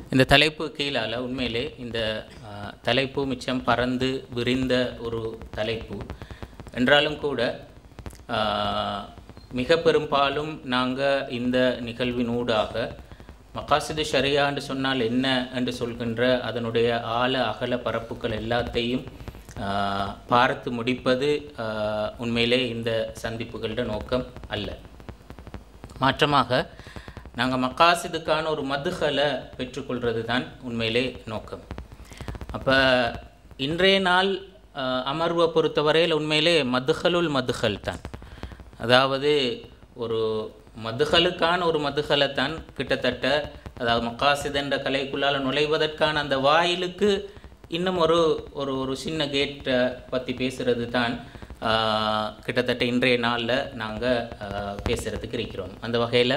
இந்த தலைப்பு கீழால் உண்மையிலே இந்த அஹ், தலைப்பு மிச்சம் பறந்து விரிந்த ஒரு தலைப்பு என்றாலும் கூட அஹ், மிக பெரும்பாலும் நாங்கள் இந்த நிகழ்வினூடாக மகாசிது ஷரியா என்று சொன்னால் என்ன என்று சொல்கின்ற அதனுடைய ஆழ அகல பரப்புகள் எல்லாத்தையும் அஹ், பார்த்து முடிப்பது அஹ், உண்மையிலே இந்த சந்திப்புகளோட நோக்கம் அல்ல மாற்றமாக நாங்கள் மக்காசிதுக்கான ஒரு மதுகளை பெற்றுக்கொள்கிறது தான் உண்மையிலே நோக்கம் அப்போ இன்றைய நாள் அஹ், அமர்வை பொறுத்தவரையில் உண்மையிலே மதுகளுல் மதுகள் தான் அதாவது ஒரு மதுகளுக்கான ஒரு மதுகளை தான் கிட்டத்தட்ட அதாவது மக்காசித் என்ற கலைக்குள்ளால் நுழைவதற்கான அந்த வாயிலுக்கு இன்னும் ஒரு ஒரு ஒரு சின்ன கேட்டை பற்றி பேசுகிறது தான் ஆஹ், கிட்டத்தட்ட இன்றைய நாளில் நாங்கள் பேசுகிறதுக்கு இருக்கிறோம் அந்த வகையில்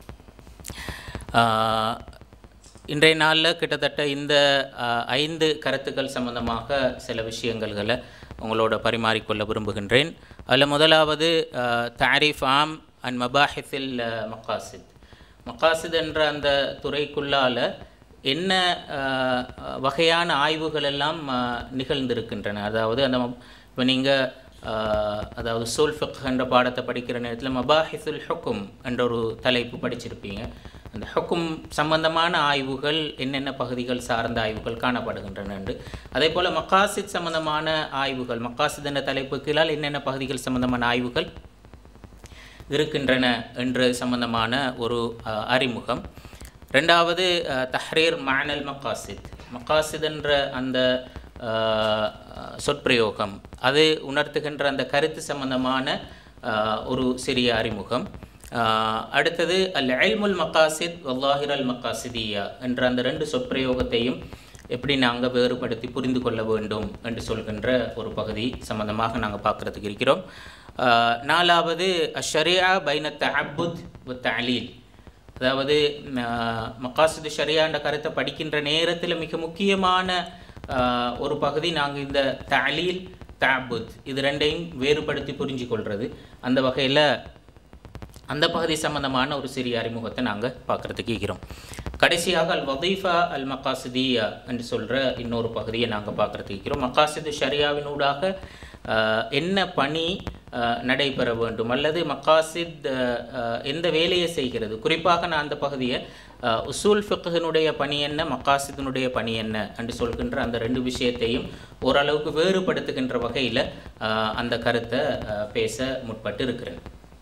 ஆஹ், இன்றைய நாளில் கிட்டத்தட்ட இந்த ஆஹ், ஐந்து கருத்துக்கள் சம்பந்தமாக சில விஷயங்கள்களை உங்களோட பரிமாறிக்கொள்ள விரும்புகின்றேன் அதில் முதலாவது ஆஹ், தாரிஃப் ஆம் அண்ட் மபாஹிஃபில் மக்காசித் மக்காசித் என்ற அந்த துறைக்குள்ளால் என்ன ஆஹ், வகையான ஆய்வுகள் எல்லாம் ஆஹ், நிகழ்ந்திருக்கின்றன அதாவது அந்த இப்போ நீங்கள் அதாவது சோல் ஃபிக் என்ற பாடத்தை படிக்கிற நேரத்தில் மபாஹிசுல் ஹுக்கும் என்ற ஒரு தலைப்பு படிச்சிருப்பீங்க அந்த ஹுக்கும் சம்பந்தமான ஆய்வுகள் என்னென்ன பகுதிகள் சார்ந்த ஆய்வுகள் காணப்படுகின்றன என்று அதே போல் மக்காசித் சம்பந்தமான ஆய்வுகள் மக்காசித் என்ற தலைப்பு கீழால் என்னென்ன பகுதிகள் சம்பந்தமான ஆய்வுகள் இருக்கின்றன என்று சம்பந்தமான ஒரு அஹ், அறிமுகம் ரெண்டாவது அஹ், தஹ்ரீர் மானல் மக்காசித் மக்காசித் என்ற அந்த அஹ், சொற்பிரயோகம் அது உணர்த்துகின்ற அந்த கருத்து சம்பந்தமான அஹ், ஒரு சிறிய அறிமுகம் அஹ், அடுத்தது அல் அல்முல் மக்காசித் வல்லாஹிர் அல் மக்காசிதியா என்ற அந்த ரெண்டு சொற்பிரயோகத்தையும் எப்படி நாங்கள் வேறுபடுத்தி புரிந்து கொள்ள வேண்டும் என்று சொல்கின்ற ஒரு பகுதி சம்பந்தமாக நாங்கள் பார்க்குறதுக்கு இருக்கிறோம் ஆஹ் நாலாவது ஷரியா பைன தஅப்புத் வ தலீல் அதாவது ஆஹ் மக்காசிது ஷரியான்ற கருத்தை படிக்கின்ற நேரத்தில் மிக முக்கியமான ஆஹ் ஒரு பகுதி நாங்கள் இந்த தலீல் தஅப்புத் இது ரெண்டையும் வேறுபடுத்தி புரிஞ்சு கொள்வது அந்த வகையில் அந்த பகுதி சம்பந்தமான ஒரு சிறிய அறிமுகத்தை நாங்கள் பார்க்குறதுக்கு இருக்கிறோம் கடைசியாக அல் வதீஃபா அல் மக்காசிதியா என்று சொல்கிற இன்னொரு பகுதியை நாங்கள் பார்க்குறதுக்கு இருக்கிறோம் மக்காசிது ஷரியாவினூடாக ஆஹ், என்ன பணி ஆஹ், நடைபெற வேண்டும் அல்லது மக்காசித் ஆஹ், ஆஹ், எந்த வேலையை செய்கிறது குறிப்பாக நான் அந்த பகுதியை ஆஹ், உசூல் ஃபிக்ஹினுடைய பணி என்ன மக்காசிதினுடைய பணி என்ன என்று சொல்கின்ற அந்த ரெண்டு விஷயத்தையும் ஓரளவுக்கு வேறுபடுத்துகின்ற வகையில் அந்த கருத்தை ஆஹ், பேச முற்பட்டு இருக்கிறேன்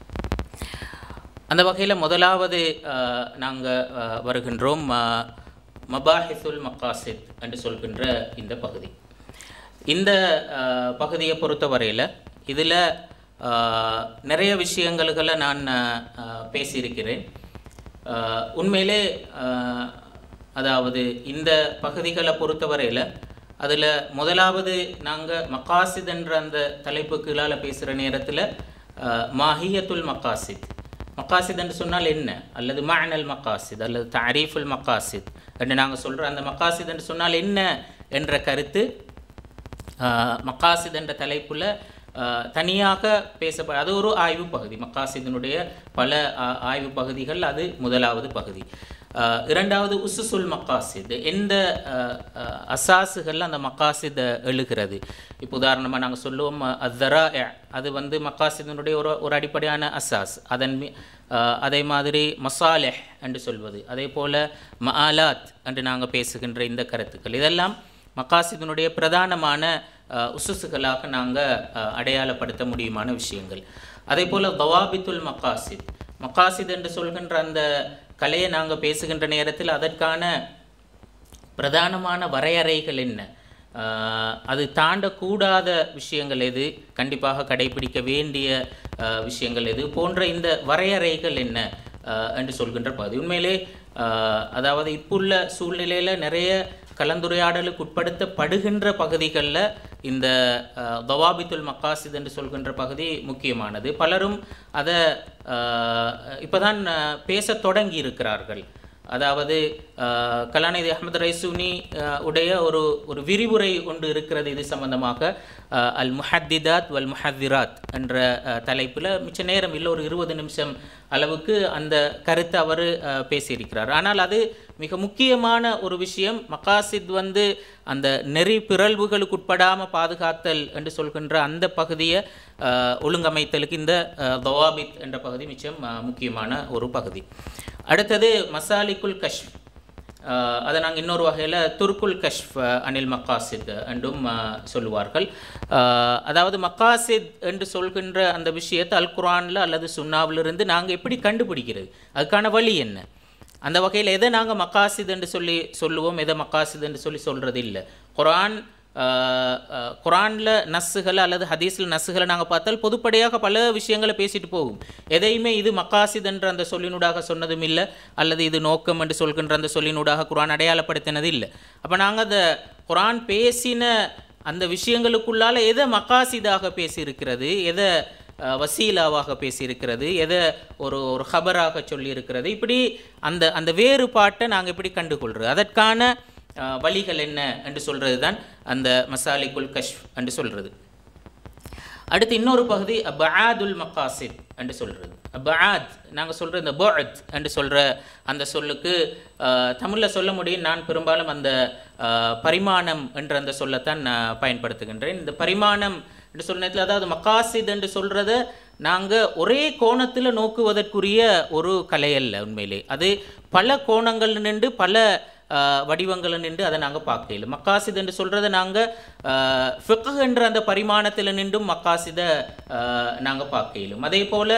அந்த வகையில் முதலாவது நாங்கள் வருகின்றோம் அஹ், மபாஹிசுல் மக்காசித் என்று சொல்கின்ற இந்த பகுதி இந்த அஹ், பகுதியை பொறுத்தவரையில் இதில் நிறைய விஷயங்களை நான் அஹ், பேசியிருக்கிறேன் அஹ், உண்மையிலே அஹ், அதாவது இந்த பகுதிகளை பொறுத்தவரையில் அதில் முதலாவது நாங்கள் மக்காசித் என்ற அந்த தலைப்பு கீழால் பேசுகிற நேரத்தில் மாஹியத்துல் மக்காசித் மக்காசித் என்று சொன்னால் என்ன அல்லது மஅனல் மக்காசித் அல்லது தாரீஃபுல் மக்காசித் என்று நாங்கள் சொல்கிற அந்த மக்காசித் என்று சொன்னால் என்ன என்ற கருத்து ஆஹ், மக்காசித் என்ற தலைப்புல ஆஹ், தனியாக பேசப்பட அது ஒரு ஆய்வு பகுதி மக்காசிதினுடைய பல ஆ- ஆய்வு பகுதிகள் அது முதலாவது பகுதி ஆஹ், இரண்டாவது உசுசுல் மக்காசித் எந்த ஆஹ், ஆஹ், அசாசுகள் அந்த மக்காசித் எழுகிறது இப்போ உதாரணமாக நாங்கள் சொல்லுவோம் அத்தரா அது வந்து மக்காசிதினுடைய ஒரு ஒரு அடிப்படையான அசாஸ் அதன் மீ ஆஹ், அதே மாதிரி மசாலெஹ் என்று சொல்வது அதே போல் மஆலாத் என்று நாங்கள் பேசுகின்ற இந்த கருத்துக்கள் இதெல்லாம் மக்காசிதினுடைய பிரதானமான அஹ், உசுசுகளாக நாங்கள் அடையாளப்படுத்த முடியுமான விஷயங்கள் அதே போல் தவாபித்துல் மக்காசித் மக்காசித் என்று சொல்கின்ற அந்த கலையை நாங்கள் பேசுகின்ற நேரத்தில் அதற்கான பிரதானமான வரையறைகள் என்ன ஆஹ் அது தாண்டக்கூடாத விஷயங்கள் எது கண்டிப்பாக கடைபிடிக்க வேண்டிய ஆஹ் விஷயங்கள் எது போன்ற இந்த வரையறைகள் என்ன ஆஹ் என்று சொல்கின்ற பகுதி உண்மையிலே ஆஹ் அதாவது இப்புள்ள சூழ்நிலையில் நிறைய கலந்துரையாடலுக்கு உட்படுத்தப்படுகின்ற பகுதிகளில் இந்த ஆஹ் தவாபித்துல் மக்காசித் என்று சொல்கின்ற பகுதி முக்கியமானது பலரும் அதை இப்போதான் பேச தொடங்கி இருக்கிறார்கள் அதாவது ஆஹ், கலாநிதி அஹமது ரைசூனி ஆஹ், உடைய ஒரு ஒரு விரிவுரை ஒன்று இருக்கிறது இது சம்பந்தமாக ஆஹ், அல் முஹத்திதாத் வல் முஹத்திராத் என்ற தலைப்பில் மிச்ச நேரம் இல்லை ஒரு இருபது நிமிஷம் அளவுக்கு அந்த கருத்தை அவர் பேசியிருக்கிறார் ஆனால் அது மிக முக்கியமான ஒரு விஷயம் மகாசித் வந்து அந்த நெறி பிறழ்வுகளுக்கு உட்படாமல் பாதுகாத்தல் என்று சொல்கின்ற அந்த பகுதியை அஹ், ஒழுங்கமைத்தலுக்கு இந்த அஹ், தவாபித் என்ற பகுதி மிச்சம் அஹ், முக்கியமான ஒரு பகுதி அடுத்தது மசாலிக்குல் கஷ்ப் அஹ், அதை நாங்கள் இன்னொரு வகையில் துர்குல் கஷ்ப் அஹ், அனில் மக்காசித் என்றும் அஹ், சொல்லுவார்கள் அஹ், அதாவது மக்காசித் என்று சொல்கின்ற அந்த விஷயத்தை அல் குர்ஆன்ல அல்லது சுன்னாவிலிருந்து நாங்கள் எப்படி கண்டுபிடிக்கிறது அதுக்கான வழி என்ன அந்த வகையில் எதை நாங்கள் மக்காசித் என்று சொல்லி சொல்லுவோம் எதை மக்காசித் என்று சொல்லி சொல்கிறது இல்லை குர்ஆன் குரானில் நஸ்ஸுகள் அல்லது ஹதீஸில் நஸ்ஸுகளை நாங்கள் பார்த்தால் பொதுப்படையாக பல விஷயங்களை பேசிட்டு போகும் எதையுமே இது மக்காசித் என்ற அந்த சொல்லினூடாக சொன்னதும் இல்லை அல்லது இது நோக்கம் என்று சொல்கின்ற அந்த சொல்லினூடாக குரான் அடையாளப்படுத்தினது இல்லை அப்போ நாங்கள் அந்த குரான் பேசின அந்த விஷயங்களுக்குள்ளால எதை மக்காசிதாக பேசியிருக்கிறது எதை அஹ், வசீலாவாக பேசியிருக்கிறது எதை ஒரு ஒரு ஹபராக சொல்லியிருக்கிறது இப்படி அந்த அந்த வேறுபாட்டை நாங்கள் எப்படி கண்டுகொள்கிறது அதற்கான அஹ், வழிகள் என்ன என்று சொல்கிறது தான் அந்த மசாலிக்குல் கஷ்ப் என்று சொல்கிறது அடுத்து இன்னொரு பகுதி அபஆதுல் மக்காசித் என்று சொல்கிறது அபஆத் நாங்கள் சொல்கிற இந்த புஅத் என்று சொல்கிற அந்த சொல்லுக்கு தமிழில் சொல்ல முடியும் நான் பெரும்பாலும் அந்த அஹ், பரிமாணம் என்ற அந்த சொல்லத்தான் நான் பயன்படுத்துகின்றேன் இந்த பரிமாணம் என்று சொன்ன நேரத்தில் அதாவது மக்காசித் என்று சொல்கிறத நாங்கள் ஒரே கோணத்தில் நோக்குவதற்குரிய ஒரு கலை அல்ல உண்மையிலே அது பல கோணங்கள் நின்று பல ஆஹ் வடிவங்களை நின்று அதை நாங்கள் பார்க்கல மக்காசித் என்று சொல்கிறத நாங்கள் ஃபிக்கு என்ற அந்த பரிமாணத்தில் நின்றும் மக்காசிதை நாங்கள் பார்க்கலும் அதே போல்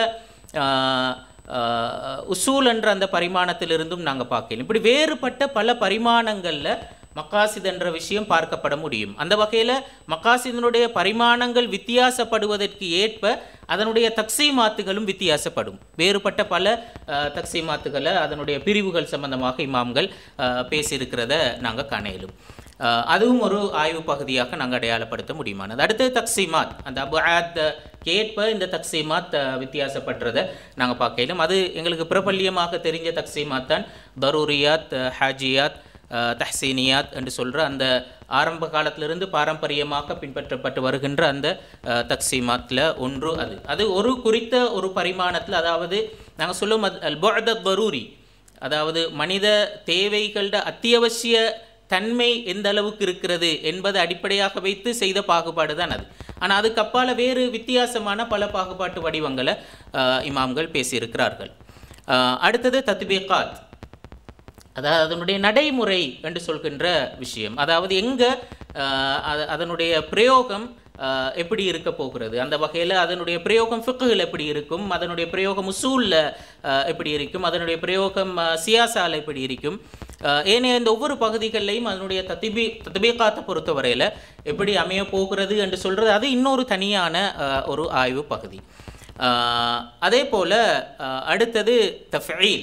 உசூல் என்ற அந்த பரிமாணத்திலிருந்தும் நாங்கள் பார்க்கலும் இப்படி வேறுபட்ட பல பரிமாணங்களில் மக்காசித் என்ற விஷயம் பார்க்கப்பட முடியும் அந்த வகையில் மக்காசிதனுடைய பரிமாணங்கள் வித்தியாசப்படுவதற்கு ஏற்ப அதனுடைய தக்சீமாத்துகளும் வித்தியாசப்படும் வேறுபட்ட பல அஹ், தக்சீமாத்துகளை அதனுடைய பிரிவுகள் சம்பந்தமாக இமாம்கள் அஹ், பேசியிருக்கிறத நாங்கள் காண இயலும் அஹ், அதுவும் ஒரு ஆய்வு பகுதியாக நாங்கள் அடையாளப்படுத்த முடியுமானது அடுத்து தக்சீமாத் அந்த அபுஆத் கேட்ப இந்த தக்சீமாத் அஹ், வித்தியாசப்படுறதை நாங்கள் பார்க்கலும் அது எங்களுக்கு பிரபல்யமாக தெரிஞ்ச தக்சீமாத் தான் தரூரியாத் அஹ், ஹாஜியாத் அஹ், தஹ்சீனியாத் என்று சொல்கிற அந்த ஆரம்ப காலத்திலிருந்து பாரம்பரியமாக பின்பற்றப்பட்டு வருகின்ற அந்த அஹ், தக்சீமாத்தில் ஒன்று அது அது ஒரு குறித்த ஒரு பரிமாணத்தில் அதாவது நாங்கள் சொல்லும் அல் புஅத் பரூரி அதாவது மனித தேவைகளோட அத்தியாவசிய தன்மை எந்த அளவுக்கு இருக்கிறது என்பதை அடிப்படையாக வைத்து செய்த பாகுபாடு தான் அது ஆனால் அதுக்கு அப்பால வேறு வித்தியாசமான பல பாகுபாட்டு வடிவங்களை அஹ், இமாம்கள் பேசியிருக்கிறார்கள் அஹ், அடுத்தது தத்பீகாத் அதாவது அதனுடைய நடைமுறை என்று சொல்கின்ற விஷயம் அதாவது எங்கே அதனுடைய பிரயோகம் ஆஹ், எப்படி இருக்க போகிறது அந்த வகையில் அதனுடைய பிரயோகம் ஃபிக்குகள் எப்படி இருக்கும் அதனுடைய பிரயோகம் உசூலில் எப்படி இருக்கும் அதனுடைய பிரயோகம் ஆஹ், சியாசால எப்படி இருக்கும் ஆஹ், ஏனைய இந்த ஒவ்வொரு பகுதிகளிலையும் அதனுடைய தத்திபி தத்திபீகாத்தை பொறுத்தவரையில் எப்படி அமைய போகிறது என்று சொல்கிறது அது இன்னொரு தனியான ஆஹ், ஒரு ஆய்வு பகுதி ஆஹ், அதே போல் அடுத்தது தஃபீல்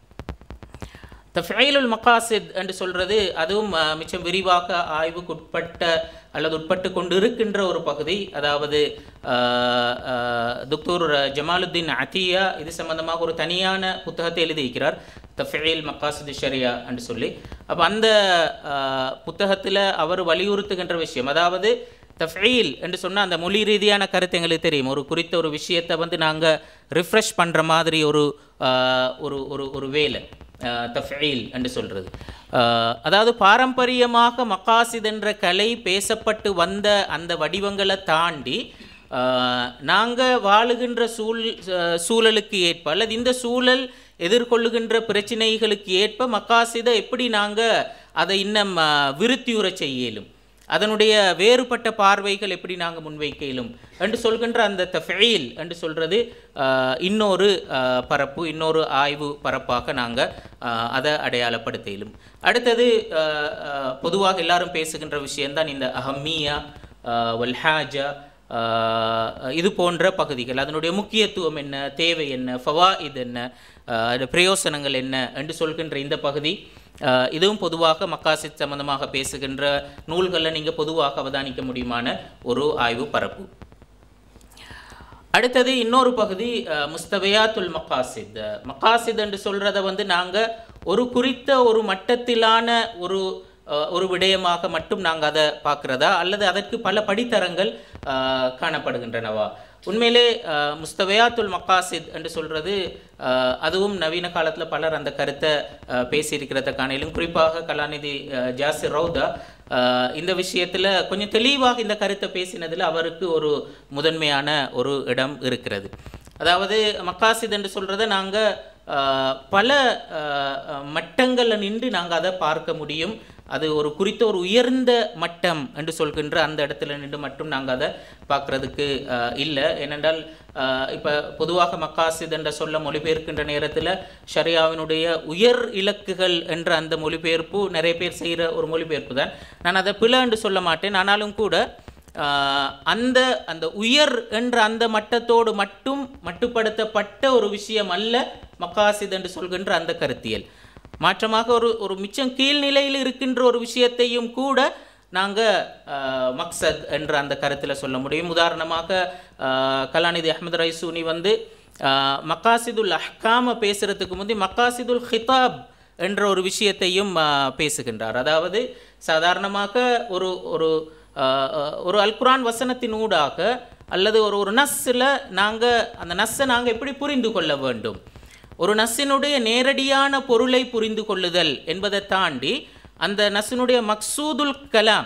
தஃபீலுல் மகாசித் என்று சொல்கிறது அதுவும் அஹ், மிச்சம் விரிவாக ஆய்வுக்கு உட்பட்ட அல்லது உட்பட்டு கொண்டு இருக்கின்ற ஒரு பகுதி அதாவது அஹ், அஹ், துக்தூர் ஜமாலுத்தீன் அத்தியா இது சம்பந்தமாக ஒரு தனியான புத்தகத்தை எழுதியிருக்கிறார் தஃபீல் மகாசித் ஷரியா என்று சொல்லி அப்போ அந்த புத்தகத்தில் அவர் வலியுறுத்துகின்ற விஷயம் அதாவது தஃபீல் என்று சொன்னால் அந்த மொழி ரீதியான கருத்து எங்களுக்கு தெரியும் ஒரு குறித்த ஒரு விஷயத்தை வந்து நாங்கள் ரிஃப்ரெஷ் பண்ணுற மாதிரி ஒரு ஆஹ், ஒரு ஒரு ஒரு வேலை தஃபீல் என்று சொல்கிறது அதாவது பாரம்பரியமாக மக்காசித் என்ற கலை பேசப்பட்டு வந்த அந்த வடிவங்களை தாண்டி நாங்கள் வாழுகின்ற சூழ் அஹ், சூழலுக்கு ஏற்ப அல்லது இந்த சூழல் எதிர்கொள்ளுகின்ற பிரச்சனைகளுக்கு ஏற்ப மக்காசிதை எப்படி நாங்கள் அதை இன்னும் அஹ், விருத்தியுறச் செய்ய இயலும் அதனுடைய வேறுபட்ட பார்வைகள் எப்படி நாங்கள் முன்வைக்க இயலும் என்று சொல்கின்ற அந்த தஃபீல் என்று சொல்கிறது இன்னொரு ஆஹ், பரப்பு இன்னொரு ஆய்வு பரப்பாக நாங்கள் அதை அடையாளப்படுத்த இயலும் அடுத்தது ஆஹ், ஆஹ், பொதுவாக எல்லாரும் பேசுகின்ற விஷயம்தான் இந்த அஹம்மியா ஆஹ், வல்ஹாஜா ஆஹ், இது போன்ற பகுதிகள் அதனுடைய முக்கியத்துவம் என்ன தேவை என்ன ஃபவாயித் என்ன ஆஹ், அது பிரயோசனங்கள் என்ன என்று சொல்கின்ற இந்த பகுதி ஆஹ், இதுவும் பொதுவாக மக்காசித் சம்பந்தமாக பேசுகின்ற நூல்களில் நீங்கள் பொதுவாக அவதானிக்க முடியுமான ஒரு ஆய்வு பரப்பு அடுத்தது இன்னொரு பகுதி அஹ், முஸ்தபயாத்துல் மக்காசித் மக்காசித் என்று சொல்கிறத வந்து நாங்கள் ஒரு குறித்த ஒரு மட்டத்திலான ஒரு அஹ், ஒரு விடயமாக மட்டும் நாங்கள் அதை பார்க்குறதா அல்லது அதற்கு பல படித்தரங்கள் அஹ், காணப்படுகின்றனவா உண்மையிலே அஹ், முஸ்தவயாத்துல் மக்காசித் என்று சொல்கிறது அதுவும் நவீன காலத்தில் பலர் அந்த கருத்தை அஹ், பேசியிருக்கிறத காணையிலும் குறிப்பாக கலாநிதி அஹ், ஜாசிர் ரவுதா அஹ், இந்த விஷயத்தில் கொஞ்சம் தெளிவாக இந்த கருத்தை பேசினதில் அவருக்கு ஒரு முதன்மையான ஒரு இடம் இருக்கிறது அதாவது மக்காசித் என்று சொல்கிறத நாங்கள் பல மட்டங்களில் நின்று நாங்கள் அதை பார்க்க முடியும் அது ஒரு குறித்த ஒரு உயர்ந்த மட்டம் என்று சொல்கின்ற அந்த இடத்துல நின்று மட்டும் நாங்கள் அதை பார்க்குறதுக்கு இல்லை ஏனென்றால் இப்போ பொதுவாக மக்காசித் என்ற சொல்ல மொழிபெயர்க்கின்ற நேரத்தில் ஷரியாவினுடைய உயர் இலக்குகள் என்ற அந்த மொழிபெயர்ப்பு நிறைய பேர் செய்கிற ஒரு மொழிபெயர்ப்பு தான் நான் அதை பிழை என்று சொல்ல மாட்டேன் ஆனாலும் கூட ஆஹ் அந்த அந்த உயர் என்ற அந்த மட்டத்தோடு மட்டும் மட்டுப்படுத்தப்பட்ட ஒரு விஷயம் அல்ல மக்காசித் என்று சொல்கின்ற அந்த கருத்தியல் மாற்றமாக ஒரு ஒரு மிச்சம் கீழ்நிலையில் இருக்கின்ற ஒரு விஷயத்தையும் கூட நாங்கள் மக்சத் என்ற அந்த கருத்தில் சொல்ல முடியும் உதாரணமாக ஆஹ் கலாநிதி அஹமது ரைசூனி வந்து ஆஹ் மக்காசிதுல் அஹ்காம பேசுகிறதுக்கு முந்தி மக்காசிதுல் ஹிதாப் என்ற ஒரு விஷயத்தையும் ஆஹ் பேசுகின்றார் அதாவது சாதாரணமாக ஒரு ஒரு ஆஹ் ஆஹ் ஒரு அல்குரான் வசனத்தின் ஊடாக அல்லது ஒரு ஒரு நஸ்ஸில் நாங்கள் அந்த நஸ்ஸை நாங்கள் எப்படி புரிந்து கொள்ள வேண்டும் ஒரு நஸ்ஸினுடைய நேரடியான பொருளை புரிந்து கொள்ளுதல் என்பதை தாண்டி அந்த நஸ்ஸினுடைய மக்சூதுல் கலாம்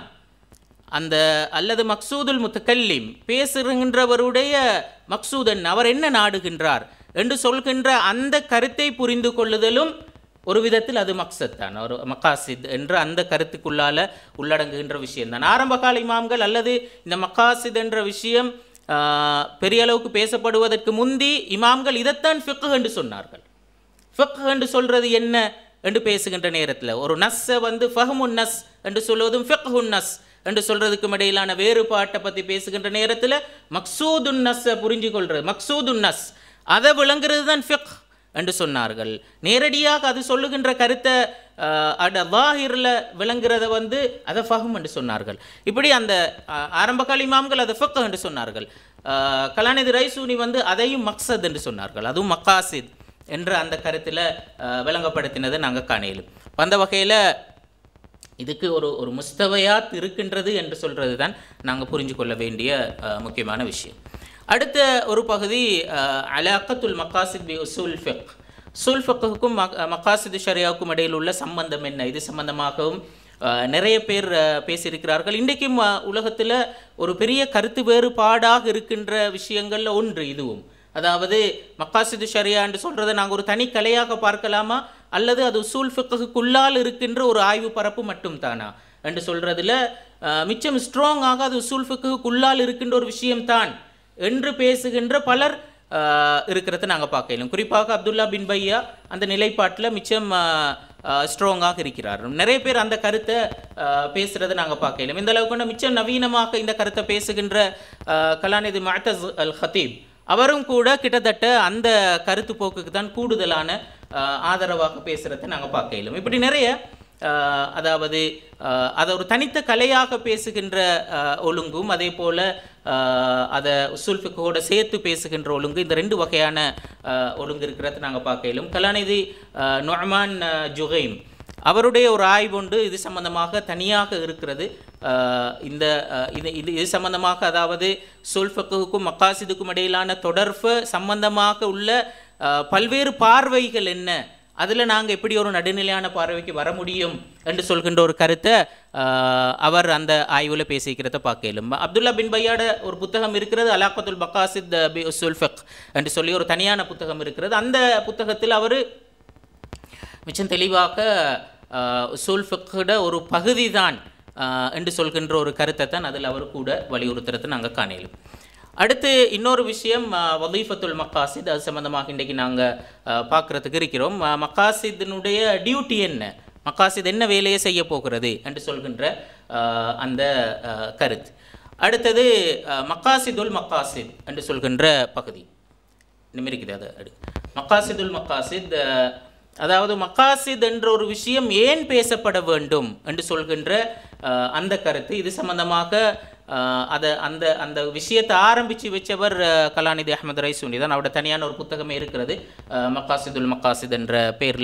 அந்த அல்லது மக்சூதுல் முத்தக்கல்லிம் பேசுகின்றவருடைய மக்சூதன் அவர் என்ன நாடுகின்றார் என்று சொல்கின்ற அந்த கருத்தை புரிந்து கொள்ளுதலும் ஒரு விதத்தில் அது மக்சத் தான் ஒரு மக்காசித் என்ற அந்த கருத்துக்குள்ளால உள்ளடங்குகின்ற விஷயம்தான் ஆரம்பகால இமாம்கள் அல்லது இந்த மக்காசித் என்ற விஷயம் ஆஹ், பெரிய அளவுக்கு பேசப்படுவதற்கு முந்தி இமாம்கள் இதைத்தான் ஃபிக்ஹ் என்று சொன்னார்கள் ஃபிக்ஹ் என்று சொல்றது என்ன என்று பேசுகின்ற நேரத்தில் ஒரு நஸ்ஸை வந்து ஃபஹ்முன் நஸ் என்று சொல்வதும் ஃபிக்ஹுன் நஸ் என்று சொல்றதுக்கும் இடையிலான வேறுபாட்டை பற்றி பேசுகின்ற நேரத்தில் மக்சூதுன் நஸ்ஸை புரிஞ்சு கொள்றது மக்சூதுன் நஸ் அதை விளங்குறது தான் ஃபிக்ஹ் என்று சொன்னார்கள் நேரடியாக அது சொல்லுகின்ற கருத்தை ஆஹ், அட வாஹிரில் விளங்குறத வந்து அதை ஃபஹம் என்று சொன்னார்கள் இப்படி அந்த ஆஹ், ஆரம்பகால இமாம்கள் அதை ஃபிக்ஹ் என்று சொன்னார்கள் ஆஹ், கலாநிதி ரைசூனி வந்து அதையும் மக்சத் என்று சொன்னார்கள் அதுவும் மக்காசித் என்ற அந்த கருத்தில் விளங்கப்படுத்தினதை நாங்கள் காணையிலும் அந்த வகையில் இதுக்கு ஒரு ஒரு முஸ்தவையாத் இருக்கின்றது என்று சொல்கிறது தான் நாங்கள் புரிஞ்சு கொள்ள வேண்டிய அஹ், முக்கியமான விஷயம் அடுத்த ஒரு பகுதி அஹ், அலாக்கத்துல் மக்காசித் பி உசூல் ஃபிக் உசூல் ஃபிக்குக்கும் மக்காசித் ஷரியாவுக்கும் இடையில் உள்ள சம்பந்தம் என்ன இது சம்பந்தமாகவும் அஹ், நிறைய பேர் அஹ், பேசியிருக்கிறார்கள் இன்றைக்கும் உலகத்தில் ஒரு பெரிய கருத்து வேறுபாடாக இருக்கின்ற விஷயங்களில் ஒன்று இதுவும் அதாவது மக்காசிது ஷரியா என்று சொல்கிறத நாங்கள் ஒரு தனி கலையாக பார்க்கலாமா அல்லது அது உசூல் ஃபிக்குள்ளால் இருக்கின்ற ஒரு ஆய்வு பரப்பு மட்டும் தானா என்று சொல்கிறதுல மிச்சம் ஸ்ட்ராங்காக அது உசூல் ஃபிக்குள்ளால் இருக்கின்ற ஒரு விஷயம்தான் என்று பேசுகின்ற பலர் ஆஹ், இருக்கிறத நாங்கள் பார்க்கலாம் குறிப்பாக அப்துல்லா பின் பையா அந்த நிலைப்பாட்டில் மிச்சம் ஸ்ட்ராங்காக இருக்கிறார் நிறைய பேர் அந்த கருத்தை ஆஹ், பேசுறதை நாங்கள் பார்க்கலாம் இந்த அளவுக்கு கொண்ட மிச்சம் நவீனமாக இந்த கருத்தை பேசுகின்ற ஆஹ், கலாநிதி மஅத்தஸ் அல் ஹத்தீப் அவரும் கூட கிட்டத்தட்ட அந்த கருத்து போக்குக்கு தான் கூடுதலான ஆஹ், ஆதரவாக பேசுகிறத நாங்கள் பார்க்க இயலும் இப்படி நிறைய ஆஹ், அதாவது ஆஹ், அதை ஒரு தனித்த கலையாக பேசுகின்ற ஆஹ், ஒழுங்கும் அதே போல் அதை உசுல்ஃபிக்கோட சேர்த்து பேசுகின்ற ஒழுங்கு இந்த ரெண்டு வகையான ஆஹ், ஒழுங்கு இருக்கிறத நாங்கள் பார்க்க இயலும் கலாநிதி ஆஹ், நொஹ்மான் ஆஹ், ஜுகைம் அவருடைய ஒரு ஆய்வு உண்டு இது சம்பந்தமாக தனியாக இருக்கிறது ஆஹ் இந்த ஆஹ் இது இது இது சம்பந்தமாக அதாவது சுல்ஃபக்குக்கும் மக்காசிதுக்கும் இடையிலான தொடர்பு சம்பந்தமாக உள்ள ஆஹ் பல்வேறு பார்வைகள் என்ன அதில் நாங்கள் எப்படி ஒரு நடுநிலையான பார்வைக்கு வர முடியும் என்று சொல்கின்ற ஒரு கருத்தை ஆஹ் அவர் அந்த ஆய்வில் பேசிக்கிறத பார்க்கலும் அப்துல்லா பின் பையாட ஒரு புத்தகம் இருக்கிறது அலாக்கத்துல் பக்காசித் பி சுல்ஃபக் என்று சொல்லி ஒரு தனியான புத்தகம் இருக்கிறது அந்த புத்தகத்தில் அவர் மிச்சம் தெளிவாக உசூல் ஃபிக்ஹுட ஒரு பகுதி தான் என்று சொல்கின்ற ஒரு கருத்தை தான் அதில் அவர் கூட வலியுறுத்துறதை நாங்கள் காணலும் அடுத்து இன்னொரு விஷயம் வலீஃபத்துல் மக்காசித் அது சம்மந்தமாக இன்றைக்கி நாங்கள் பார்க்குறதுக்கு இருக்கிறோம் அஹ், மக்காசித்தினுடைய டியூட்டி என்ன மக்காசித் என்ன வேலையை செய்ய போகிறது என்று சொல்கின்ற அஹ், அந்த அஹ், கருத்து அடுத்தது அஹ், மக்காசிதுல் மக்காசித் என்று சொல்கின்ற பகுதி இன்னும் இருக்குது அது அடு மக்காசிதுல் மக்காசித் அஹ், அதாவது மக்காசித் என்ற ஒரு விஷயம் ஏன் பேசப்பட வேண்டும் என்று சொல்கின்ற அஹ், அந்த கருத்து இது சம்பந்தமாக அஹ், அதை அந்த அந்த விஷயத்தை ஆரம்பித்து வச்சவர் அஹ், கலாநிதி அஹமது ரைசூனி தான் அவரோட தனியான ஒரு புத்தகமே இருக்கிறது அஹ், மக்காசிதுல் மக்காசித் என்ற பேரில்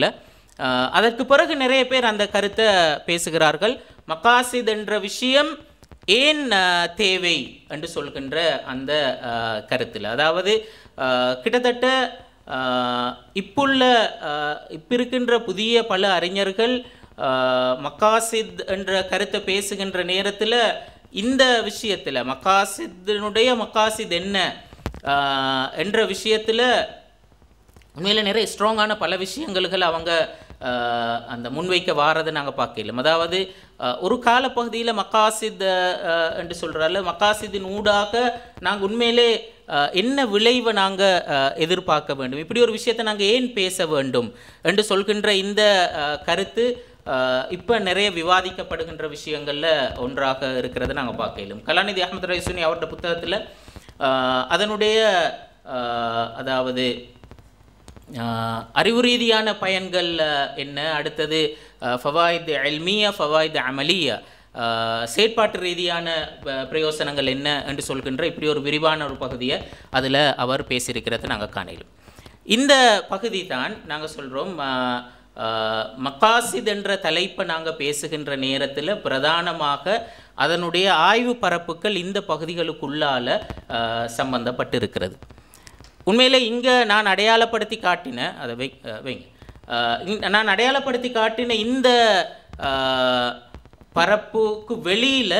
அஹ், அதற்கு பிறகு நிறைய பேர் அந்த கருத்தை பேசுகிறார்கள் மக்காசித் என்ற விஷயம் ஏன் அஹ், தேவை என்று சொல்கின்ற அந்த அஹ், கருத்தில் அதாவது அஹ், கிட்டத்தட்ட அஹ், இப்புள்ள அஹ், இப்ப இருக்கின்ற புதிய பல அறிஞர்கள் அஹ், மக்காசித் என்ற கருத்தை பேசுகின்ற நேரத்தில் இந்த விஷயத்தில் மக்காசித்தினுடைய மக்காசித் என்ன அஹ், என்ற விஷயத்தில் உண்மையில் நிறைய ஸ்ட்ராங்கான பல விஷயங்கள்கள் அவங்க அஹ், அந்த முன்வைக்க வாரதை நாங்கள் பார்க்கலாம் அதாவது அஹ், ஒரு காலப்பகுதியில் மக்காசித் அஹ், என்று சொல்கிறால மக்காசித்தின் ஊடாக நாங்கள் உண்மையிலே அஹ், என்ன விளைவை நாங்கள் எதிர்பார்க்க வேண்டும் இப்படி ஒரு விஷயத்தை நாங்கள் ஏன் பேச வேண்டும் என்று சொல்கின்ற இந்த அஹ், கருத்து இப்போ நிறைய விவாதிக்கப்படுகின்ற விஷயங்களில் ஒன்றாக இருக்கிறத நாங்கள் பார்க்கலாம் கலாநிதி அஹமது ரைசுனி அவரோட புத்தகத்தில் அதனுடைய அஹ், அதாவது ஆஹ் அறிவு ரீதியான பயன்கள் ஆஹ் என்ன அடுத்தது ஃபவாயித் அல்மியா ஃபவாயித் அமலியா ஆஹ் செயற்பாட்டு ரீதியான ப- பிரயோசனங்கள் என்ன என்று சொல்கின்ற இப்படி ஒரு விரிவான ஒரு பகுதியை அதில் அவர் பேசியிருக்கிறத நாங்கள் காணலும் இந்த பகுதி தான் நாங்கள் சொல்கிறோம் மக்காசித் என்ற தலைப்பை நாங்கள் பேசுகின்ற நேரத்தில் பிரதானமாக அதனுடைய ஆய்வு பரப்புகள் இந்த பகுதிகளுக்குள்ளால ஆஹ் சம்பந்தப்பட்டிருக்கிறது உண்மையிலே இங்கே நான் அடையாளப்படுத்தி காட்டின அதை வை அஹ் வைங்க அஹ் இங்க நான் அடையாளப்படுத்தி காட்டின இந்த அஹ், பரப்புக்கு வெளியில்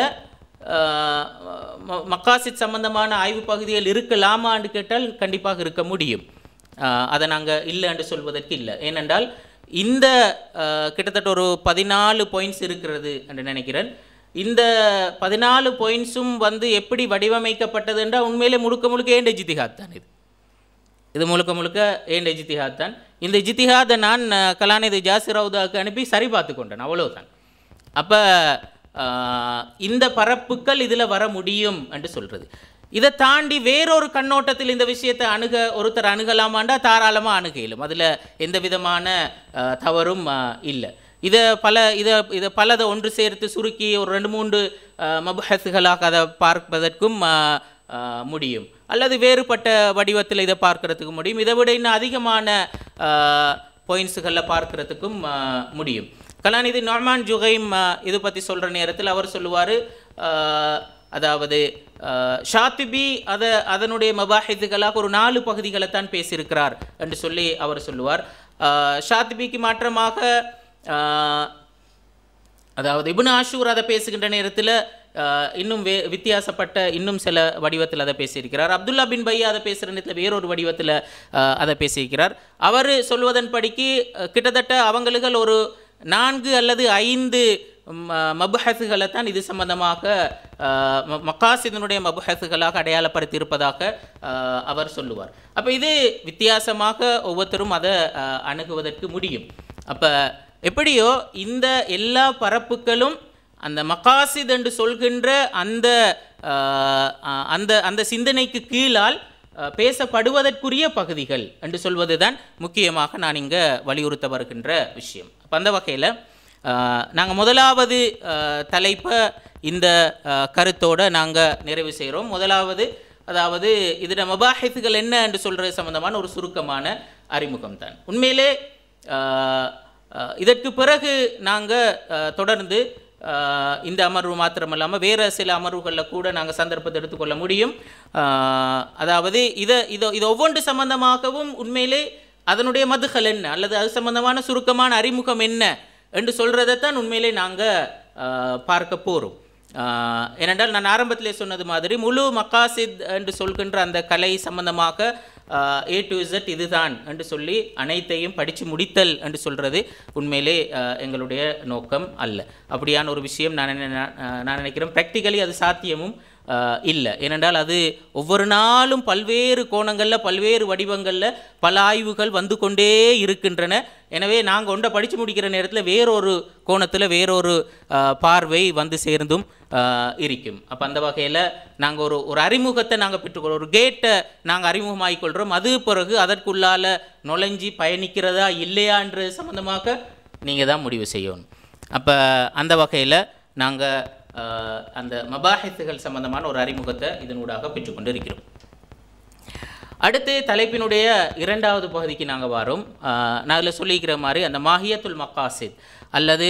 மக்காசித் சம்பந்தமான ஆய்வு பகுதிகள் இருக்கலாமான்னு கேட்டால் கண்டிப்பாக இருக்க முடியும் அஹ், அதை நாங்கள் இல்லை என்று சொல்வதற்கு இல்லை ஏனென்றால் இந்த அஹ், கிட்டத்தட்ட ஒரு பதினாலு பாயிண்ட்ஸ் இருக்கிறது என்று நினைக்கிறேன் இந்த பதினாலு பாயிண்ட்ஸும் வந்து எப்படி வடிவமைக்கப்பட்டது என்றால் உண்மையிலே முழுக்க முழுக்க ஏன் ஜித்திகாத் தான் இது இது முழுக்க முழுக்க ஏன் இஜித்திஹாத் தான் இந்த இஜித்திஹாதை நான் அஹ், கலாநிதி ஜாசிர் ரவுதாவுக்கு அனுப்பி சரி பார்த்து கொண்டேன் அவ்வளவுதான் அப்போ இந்த பரப்புக்கள் இதில் வர முடியும் என்று சொல்கிறது இதை தாண்டி வேறொரு கண்ணோட்டத்தில் இந்த விஷயத்தை அணுக ஒருத்தர் அணுகலாமாண்டா தாராளமாக அணுக இயலும் அதில் எந்த விதமான அஹ், தவறும் இல்லை இதை பல இதை இதை பலதை ஒன்று சேர்த்து சுருக்கி ஒரு ரெண்டு மூன்று மபஹத்துகளாக அதை பார்ப்பதற்கும் அஹ், அஹ், முடியும் அல்லது வேறுபட்ட வடிவத்தில் இதை பார்க்கறதுக்கு முடியும் இதை விட இன்னும் அதிகமான பாயிண்ட்ஸுகளில் பார்க்கறதுக்கும் அஹ், முடியும் கலாநிதி நார்மான் ஜுகைம் அஹ், இது பற்றி சொல்கிற நேரத்தில் அவர் சொல்லுவார் அதாவது அஹ், ஷாத்திபி அதை அதனுடைய மபாஹித்துகளாக ஒரு நாலு பகுதிகளை தான் பேசியிருக்கிறார் என்று சொல்லி அவர் சொல்லுவார் அஹ், ஷாத்திபிக்கு மாற்றமாக அஹ், அதாவது இப்னு ஆஷூர் அதை பேசுகின்ற நேரத்தில் இன்னும் வே வித்தியாசப்பட்ட இன்னும் சில வடிவத்தில் அதை பேசியிருக்கிறார் அப்துல்லா பின் பையா அதை பேசுகிற நேரத்தில் வேறொரு வடிவத்தில் அஹ், அதை பேசியிருக்கிறார் அவர் சொல்வதன் படிக்கு அஹ், கிட்டத்தட்ட அவங்களுக்கு ஒரு நான்கு அல்லது ஐந்து ம- மபஹத்துகளை தான் இது சம்பந்தமாக அஹ், ம- மக்காசிதனுடைய மபஹத்துகளாக அடையாளப்படுத்தி இருப்பதாக அஹ், அவர் சொல்லுவார் அப்போ இது வித்தியாசமாக ஒவ்வொருத்தரும் அதை அஹ், அணுகுவதற்கு முடியும் அப்போ எப்படியோ இந்த எல்லா பரப்புகளும் அந்த மக்காசித் என்று சொல்கின்ற அந்த அஹ், அஹ், அந்த அந்த சிந்தனைக்கு கீழால் அஹ், பேசப்படுவதற்குரிய பகுதிகள் என்று சொல்வதுதான் முக்கியமாக நான் இங்கே வலியுறுத்த வருகின்ற விஷயம் அப்போ அந்த வகையில் நாங்கள் முதலாவது அஹ், தலைப்பை இந்த அஹ், கருத்தோட நாங்கள் நிறைவு செய்கிறோம் முதலாவது அதாவது இதில் மபாஹித்துகள் என்ன என்று சொல்கிறது சம்பந்தமான ஒரு சுருக்கமான அறிமுகம் தான் உண்மையிலே அஹ், அஹ், இதற்கு பிறகு நாங்கள் தொடர்ந்து அஹ், இந்த அமர்வு மாத்திரமல்லாமல் வேறு சில அமர்வுகளில் கூட நாங்கள் சந்தர்ப்பத்தை எடுத்துக்கொள்ள முடியும் அஹ், அதாவது இதை இதை இது ஒவ்வொன்று சம்பந்தமாகவும் உண்மையிலே அதனுடைய மதுகள் என்ன அல்லது அது சம்பந்தமான சுருக்கமான அறிமுகம் என்ன என்று சொல்கிறதைத்தான் உண்மையிலே நாங்கள் பார்க்க போகிறோம் ஏனென்றால் நான் ஆரம்பத்திலே சொன்னது மாதிரி முழு மக்காசித் என்று சொல்கின்ற அந்த கலை சம்பந்தமாக ஏ டு Z இதுதான் என்று சொல்லி அனைத்தையும் படித்து முடித்தல் என்று சொல்கிறது உண்மையிலே ஆஹ், எங்களுடைய நோக்கம் அல்ல அப்படியான ஒரு விஷயம் நான் என்ன- நான் நான் நினைக்கிறேன் ப்ராக்டிக்கலி அது சாத்தியமும் இல்லை ஏனென்றால் அது ஒவ்வொரு நாளும் பல்வேறு கோணங்களில் பல்வேறு வடிவங்களில் பல ஆய்வுகள் வந்து கொண்டே இருக்கின்றன எனவே நாங்கள் ஒன்றை படித்து முடிக்கிற நேரத்தில் வேறொரு கோணத்தில் வேறொரு ஆஹ், பார்வை வந்து சேர்ந்தும் ஆஹ், இருக்கும் அப்போ அந்த வகையில் நாங்கள் ஒரு ஒரு அறிமுகத்தை நாங்கள் பெற்றுக்கொள்கிறோம் ஒரு கேட்டை நாங்கள் அறிமுகமாகிக் கொள்கிறோம் அது பிறகு அதற்குள்ளால நுழைஞ்சி பயணிக்கிறதா இல்லையான்றது சம்மந்தமாக நீங்கள் தான் முடிவு செய்யணும் அப்போ அந்த வகையில் நாங்கள் அந்த மபாஹித்துகள் சம்பந்தமான ஒரு அறிமுகத்தை இதனூடாக பெற்றுக்கொண்டு இருக்கிறோம் அடுத்து தலைப்பினுடைய இரண்டாவது பகுதிக்கு நாங்கள் வரோம் நாங்கள் சொல்லிக்கிற மாதிரி அந்த மாஹியத்துல் மக்காசித் அல்லது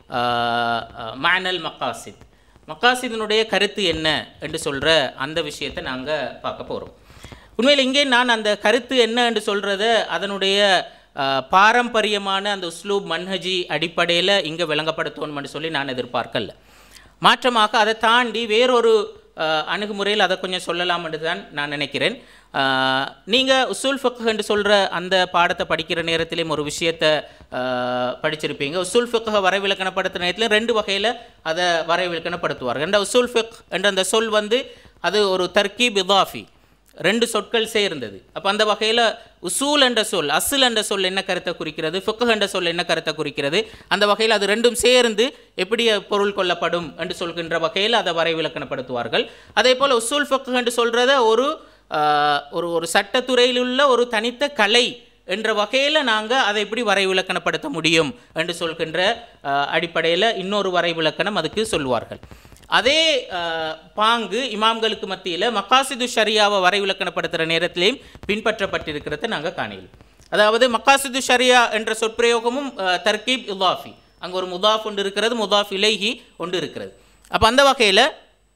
மேனல் மக்காசித் மக்காசிதனுடைய கருத்து என்ன என்று சொல்கிற அந்த விஷயத்தை நாங்கள் பார்க்க போகிறோம் உண்மையில் இங்கே நான் அந்த கருத்து என்ன என்று சொல்கிறத அதனுடைய அஹ், பாரம்பரியமான அந்த உஸ்லூப் மன்ஹஜி அடிப்படையில் இங்கே விளங்கப்படுத்தணும்னு சொல்லி நான் எதிர்பார்க்கல மாற்றமாக அதை தாண்டி வேறொரு அஹ், அணுகுமுறையில் அதை கொஞ்சம் சொல்லலாம் என்று தான் நான் நினைக்கிறேன் நீங்கள் உசூல் ஃபக்கு என்று சொல்கிற அந்த பாடத்தை படிக்கிற நேரத்திலையும் ஒரு விஷயத்தை அஹ், படிச்சிருப்பீங்க உசூல் ஃபக்கை வரைவிலக்கணப்படுத்துகிற நேரத்தில் ரெண்டு வகையில் அதை வரைவிலக்கணப்படுத்துவார்கள் ரெண்டு உசூல் ஃபக் என்ற அந்த சொல் வந்து அது ஒரு தர்கீப் இதாஃபி ரெண்டு சொற்கள் சேர்ந்தது அப்போ அந்த வகையில் உசூல் என்ற சொல் அசுல் என்ற சொல் என்ன கருத்தை குறிக்கிறது ஃபுக்கு என்ற சொல் என்ன கருத்தை குறிக்கிறது அந்த வகையில் அது ரெண்டும் சேர்ந்து எப்படி பொருள் கொள்ளப்படும் என்று சொல்கின்ற வகையில் அதை வரைவிலக்கணப்படுத்துவார்கள் அதே போல் உசூல் ஃபுக்கு என்று சொல்கிறத ஒரு ஆஹ், ஒரு ஒரு சட்டத்துறையில் உள்ள ஒரு தனித்த கலை என்ற வகையில் நாங்கள் அதை எப்படி வரைவிலக்கணப்படுத்த முடியும் என்று சொல்கின்ற அடிப்படையில் இன்னொரு வரைவிலக்கணம் அதுக்கு சொல்வார்கள் அதே அஹ், பாங்கு இமாம்களுக்கு மத்தியில் மக்காசிது ஷரியாவை வரைவிலக்கணப்படுத்துகிற நேரத்திலையும் பின்பற்றப்பட்டிருக்கிறத நாங்கள் காணலாம் அதாவது மக்காசிது ஷரியா என்ற சொற்பிரயோகமும் அஹ், தர்கீப் இலாஃபி அங்கே ஒரு முதாஃப் ஒன்று இருக்கிறது முதாஃப் இலைஹி ஒன்று இருக்கிறது அப்போ அந்த வகையில்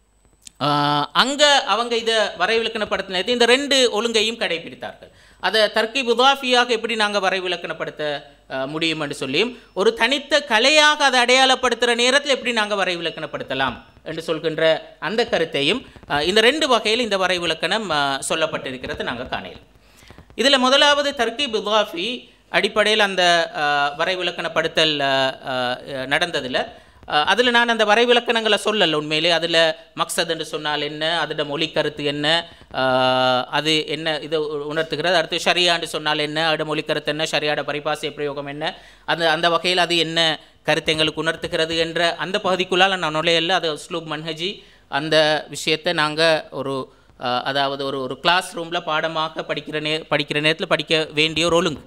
அங்கே அவங்க இதை வரைவிலக்கணப்படுத்தின நேரத்தில் இந்த ரெண்டு ஒழுங்கையும் கடைபிடித்தார்கள் அதை தர்க்கி உதாஃபியாக எப்படி நாங்கள் வரைவிலக்கணப்படுத்த அஹ், முடியும் என்று சொல்லியும் ஒரு தனித்த கலையாக அதை அடையாளப்படுத்துகிற நேரத்தில் எப்படி நாங்கள் வரைவிலக்கணப்படுத்தலாம் என்று சொல்கின்ற அந்த கருத்தையும் அஹ், இந்த ரெண்டு வகையில் இந்த வரைவிலக்கணம் அஹ், சொல்லப்பட்டிருக்கிறது நாங்கள் காணலாம் இதில் முதலாவது தர்கீப் இதாஃபி அடிப்படையில் அந்த அஹ், வரைவிலக்கணப்படுத்தல் அஹ், அஹ், நடந்ததில் அதில் நான் அந்த வரைவிலக்கணங்களை சொல்லல உண்மையிலே அதில் மக்சத் என்று சொன்னால் என்ன அதோட மொழி கருத்து என்ன அஹ், அது என்ன இதை உ- உணர்த்துகிறது அடுத்து ஷரியான்னு சொன்னால் என்ன அதோட மொழி கருத்து என்ன ஷரியாட பரிபாசை பிரயோகம் என்ன அந்த அந்த வகையில் அது என்ன கருத்து எங்களுக்கு உணர்த்துகிறது என்ற அந்த பகுதிக்குள்ளால் நான் நுழையல அது ஸ்லூப் மன்ஹஜி அந்த விஷயத்தை நாங்கள் ஒரு அஹ், அதாவது ஒரு ஒரு கிளாஸ் ரூமில் பாடமாக படிக்கிற நே படிக்கிற நேரத்தில் படிக்க வேண்டிய ஒரு ஒழுங்கு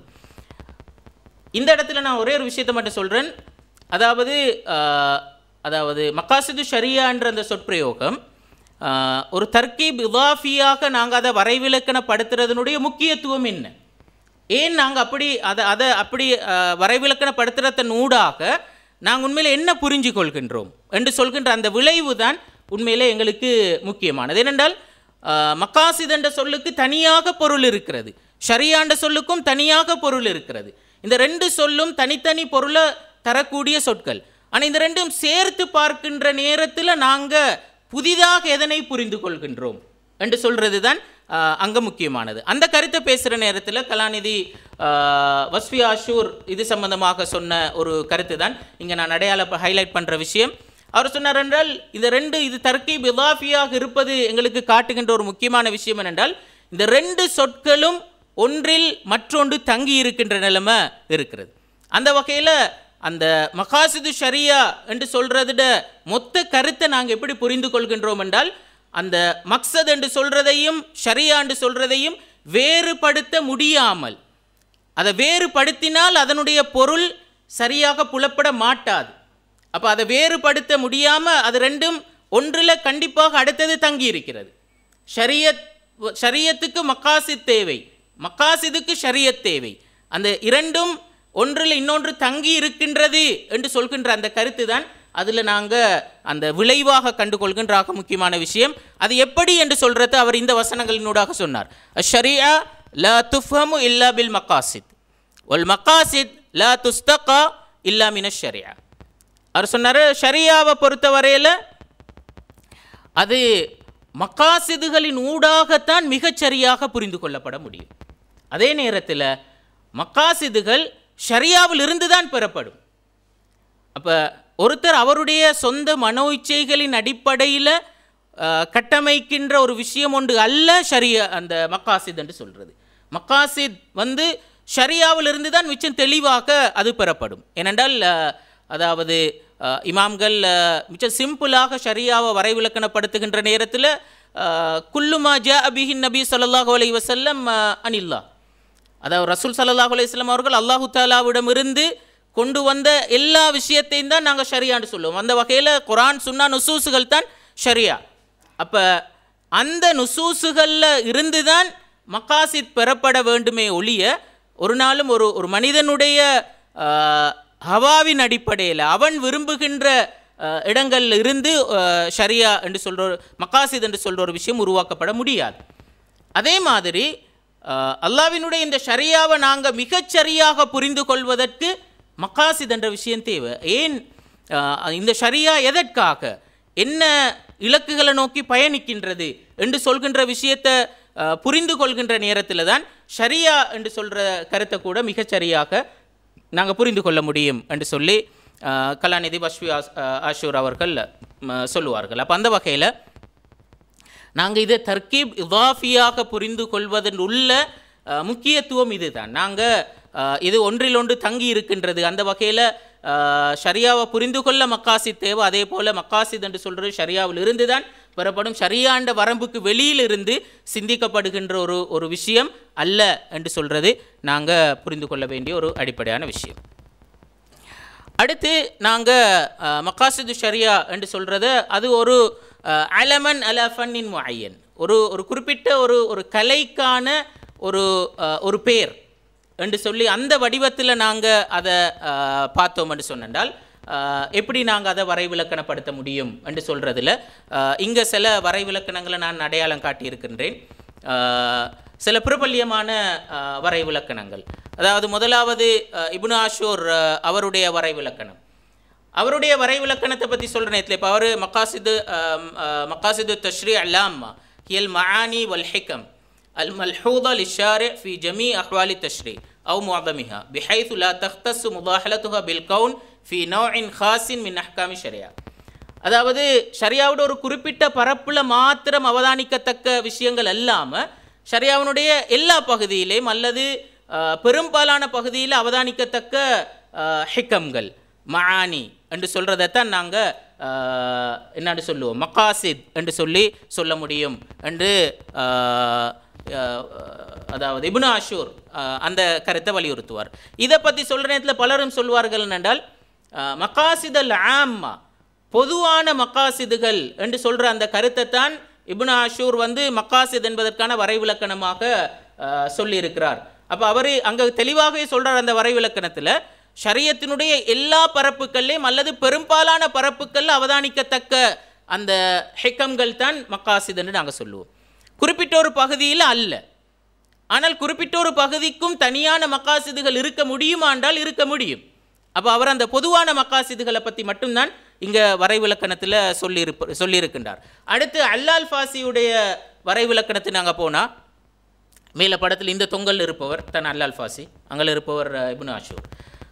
இந்த இடத்துல நான் ஒரே ஒரு விஷயத்தை மட்டும் சொல்கிறேன் அதாவது ஆஹ், அதாவது மக்காசிது ஷரியான்ற அந்த சொற்பிரயோகம் ஆஹ், ஒரு தர்கீப் இதாஃபியாக நாங்கள் அதை வரைவிலக்கணப்படுத்துறதனுடைய முக்கியத்துவம் என்ன ஏன் நாங்கள் அப்படி அதை அதை அப்படி ஆஹ், வரைவிலக்கணப்படுத்துறதன் ஊடாக நாங்கள் உண்மையில் என்ன புரிஞ்சு கொள்கின்றோம் என்று சொல்கின்ற அந்த விளைவு தான் உண்மையிலே எங்களுக்கு முக்கியமானது ஏனென்றால் ஆஹ், மக்காசித் என்ற சொல்லுக்கு தனியாக பொருள் இருக்கிறது ஷரியாண்ட சொல்லுக்கும் தனியாக பொருள் இருக்கிறது இந்த ரெண்டு சொல்லும் தனித்தனி பொருளை தரக்கூடிய சொற்கள் ஆனால் இந்த ரெண்டும் சேர்த்து பார்க்கின்ற நேரத்தில் நாங்கள் புதிதாக எதனை புரிந்து கொள்கின்றோம் என்று சொல்கிறது தான் அங்கே முக்கியமானது அந்த கருத்தை பேசுகிற நேரத்தில் கலாநிதி ஆஹ், வஸ்ஃபி ஆஷூர் இது சம்பந்தமாக சொன்ன ஒரு கருத்து தான் இங்கே நான் அடையாள ஹைலைட் பண்ணுற விஷயம் அவர் சொன்னார் என்றால் இந்த ரெண்டு இது தர்கீப் இதாஃபியாக இருப்பது எங்களுக்கு காட்டுகின்ற ஒரு முக்கியமான விஷயம் என்னென்றால் இந்த ரெண்டு சொற்களும் ஒன்றில் மற்றொன்று தங்கி இருக்கின்ற நிலைமை இருக்கிறது அந்த வகையில் அந்த மகாசிது ஷரியா என்று சொல்றதுட மொத்த கருத்தை நாங்கள் எப்படி புரிந்து கொள்கின்றோம் என்றால் அந்த மக்சத் என்று சொல்றதையும் ஷரியா என்று சொல்றதையும் வேறுபடுத்த முடியாமல் அதை வேறுபடுத்தினால் அதனுடைய பொருள் சரியாக புலப்பட மாட்டாது அப்போ அதை வேறுபடுத்த முடியாமல் அது ரெண்டும் ஒன்றில் கண்டிப்பாக அடுத்தது தங்கி இருக்கிறது ஷரியத் ஷரியத்துக்கு மக்காசித் தேவை மக்காசிதுக்கு ஷரியத் தேவை அந்த இரண்டும் ஒன்றில் இன்னொன்று தங்கி இருக்கின்றது என்று சொல்கின்ற அந்த கருத்து தான் அதில் நாங்கள் அந்த விளைவாக கண்டுகொள்கின்ற ஆக முக்கியமான விஷயம் அது எப்படி என்று சொல்கிறது அவர் இந்த வசனங்களினூடாக சொன்னார் ஷரியா லா துஃபமு இல்லா பில் மக்காசித் ஒல் மக்காசித் லா துஸ்தகா இல்லா மின ஷரியா அவர் சொன்னார் ஷரியாவை பொறுத்தவரையில் அது மக்காசிதுகளின் ஊடாகத்தான் மிகச்சரியாக புரிந்து கொள்ளப்பட முடியும் அதே நேரத்தில் மக்காசிதுகள் ஷரியாவில் இருந்து தான் பெறப்படும் அப்போ ஒருத்தர் அவருடைய சொந்த மனோ இச்சைகளின் அடிப்படையில் கட்டமைக்கின்ற ஒரு விஷயம் ஒன்று அல்ல ஷரியா அந்த மக்காசித் என்று சொல்கிறது மக்காசித் வந்து ஷரியாவில் இருந்து தான் மிச்சம் தெளிவாக அது பெறப்படும் ஏனென்றால் அஹ், அதாவது அஹ், இமாம்கள் அஹ், மிச்சம் சிம்பிளாக ஷரியாவை வரைவிலக்கணப்படுத்துகின்ற நேரத்தில் குல்லுமா ஜா அபிஹின் நபி ஸல்லல்லாஹு அலைஹி வஸல்லம் அஹ், அனில்லா அதாவது ரசூல் ஸல்லல்லாஹு அலைஹி வஸல்லம் அவர்கள் அல்லாஹு தாலாவிடமிருந்து கொண்டு வந்த எல்லா விஷயத்தையும் தான் நாங்கள் ஷரியான்னு சொல்லுவோம் அந்த வகையில் குரான் சுன்னா நுசூசுகள் தான் ஷரியா அப்போ அந்த நுசூசுகளில் இருந்து தான் மக்காசித் பெறப்பட வேண்டுமே ஒழிய ஒரு நாளும் ஒரு ஒரு மனிதனுடைய ஆஹ், ஹவாவின் அடிப்படையில் அவன் விரும்புகின்ற ஆஹ், இடங்கள்ல இருந்து ஆஹ், ஷரியா என்று சொல்கிற மக்காசித் என்று சொல்கிற ஒரு விஷயம் உருவாக்கப்பட முடியாது அதே மாதிரி ஆஹ், அல்லாவினுடைய இந்த ஷரியாவை நாங்கள் மிகச்சரியாக புரிந்து கொள்வதற்கு மக்காசித் என்ற விஷயம் தேவை ஏன் ஆஹ், இந்த ஷரியா எதற்காக என்ன இலக்குகளை நோக்கி பயணிக்கின்றது என்று சொல்கின்ற விஷயத்தை ஆஹ், புரிந்து கொள்கின்ற நேரத்தில் தான் ஷரியா என்று சொல்கிற கருத்தை கூட மிகச்சரியாக நாங்கள் புரிந்து கொள்ள முடியும் என்று சொல்லி ஆஹ், கலாநிதி பஷ்வி ஆஸ் ஆஹ், ஆஷூர் அவர்கள் ம, சொல்லுவார்கள் அப்போ அந்த வகையில் நாங்கள் இதை தர்கீப் இதாஃபியாக புரிந்து கொள்வதன் உள்ள அஹ், முக்கியத்துவம் இதுதான் நாங்கள் இது ஒன்றில் ஒன்று தங்கி இருக்கின்றது அந்த வகையில் ஷரியாவை புரிந்து கொள்ள மக்காசித் தேவை அதே போல் மக்காசித் என்று சொல்கிறது ஷரியாவில் இருந்து தான் பெறப்படும் ஷரியாண்ட வரம்புக்கு வெளியிலிருந்து சிந்திக்கப்படுகின்ற ஒரு ஒரு விஷயம் அல்ல என்று சொல்கிறது நாங்கள் புரிந்து கொள்ள வேண்டிய ஒரு அடிப்படையான விஷயம் அடுத்து நாங்கள் மக்காசிது ஷரியா என்று சொல்கிறத அது ஒரு அஹ், அலமன் அல ஃபன்னின் முஐயன் ஒரு ஒரு குறிப்பிட்ட ஒரு ஒரு கலைக்கான ஒரு அஹ், ஒரு பேர் என்று சொல்லி அந்த வடிவத்தில் நாங்கள் அதை அஹ், பார்த்தோம் என்று சொன்னால் அஹ், எப்படி நாங்கள் அதை வரைவிலக்கணப்படுத்த முடியும் என்று சொல்கிறதுல இங்கே சில வரைவிலக்கணங்களை நான் அடையாளம் காட்டியிருக்கின்றேன் அஹ், சில பிரபல்யமான அஹ், வரைவிலக்கணங்கள் அதாவது முதலாவது அஹ், இப்னு ஆஷூர் அஹ், அவருடைய வரைவிலக்கணம் அவருடைய வரைவிலக்கணத்தை பற்றி சொல்கிற நேரத்தில் இப்போ அவர் மக்காசிது மக்காசிது தஷ்ரி அல்லாமா ஹியல் மஆனி வல் ஹிகம் அல் மல்ஹூதா லிஷாரி ஃபி ஜமீ அஹ்வாலி தஷ்ரி அவு முஅதமிஹா பிஹைத்து லா தஹ்தஸ் முதாஹலத்துஹா பில் கவுன் ஃபி நௌஇன் ஹாசின் மின் அஹ்காமி ஷரியா அதாவது ஷரியாவோட ஒரு குறிப்பிட்ட பரப்பில் மாத்திரம் அவதானிக்கத்தக்க விஷயங்கள் அல்லாமல் ஷரியாவினுடைய எல்லா பகுதியிலையும் அல்லது அஹ், பெரும்பாலான பகுதியில் அவதானிக்கத்தக்க அஹ், ஹிக்கம்கள் மஆனி என்று சொல்கிறதைத்தான் நாங்கள் என்னன்னு சொல்லுவோம் மக்காசித் என்று சொல்லி சொல்ல முடியும் என்று அஹ், அஹ், அதாவது இப்னு ஆஷூர் அஹ், அந்த கருத்தை வலியுறுத்துவார் இதை பற்றி சொல்கிற நேரத்தில் பலரும் சொல்வார்கள் என்றால் அஹ், மக்காசிதல் ஆம்மா பொதுவான மக்காசிதுகள் என்று சொல்கிற அந்த கருத்தை தான் இப்னு ஆஷூர் வந்து மக்காசித் என்பதற்கான வரைவிலக்கணமாக அஹ், சொல்லியிருக்கிறார் அப்போ அவர் அங்கே தெளிவாகவே சொல்கிறார் அந்த வரைவிலக்கணத்தில் ஷரியத்தினுடைய எல்லா பரப்புக்கள்லையும் அல்லது பெரும்பாலான பரப்புக்களில் அவதானிக்கத்தக்க அந்த ஹெக்கம்கள் தான் மக்காசித் என்று நாங்கள் சொல்லுவோம் குறிப்பிட்ட ஒரு பகுதியில் அல்ல ஆனால் குறிப்பிட்ட ஒரு பகுதிக்கும் தனியான மக்காசிதுகள் இருக்க முடியுமா என்றால் இருக்க முடியும் அப்போ அவர் அந்த பொதுவான மக்காசிதுகளை பற்றி மட்டும்தான் இங்கே வரைவிலக்கணத்தில் சொல்லியிருப்ப சொல்லியிருக்கின்றார் அடுத்து அல்லால் ஃபாசியுடைய வரைவிலக்கணத்தை நாங்கள் போனால் மேலே படத்தில் இந்த தொங்கல் இருப்பவர் தன் அல்லால் ஃபாசி அங்கே இருப்பவர் அஹ், இப்னு ஆஷூர்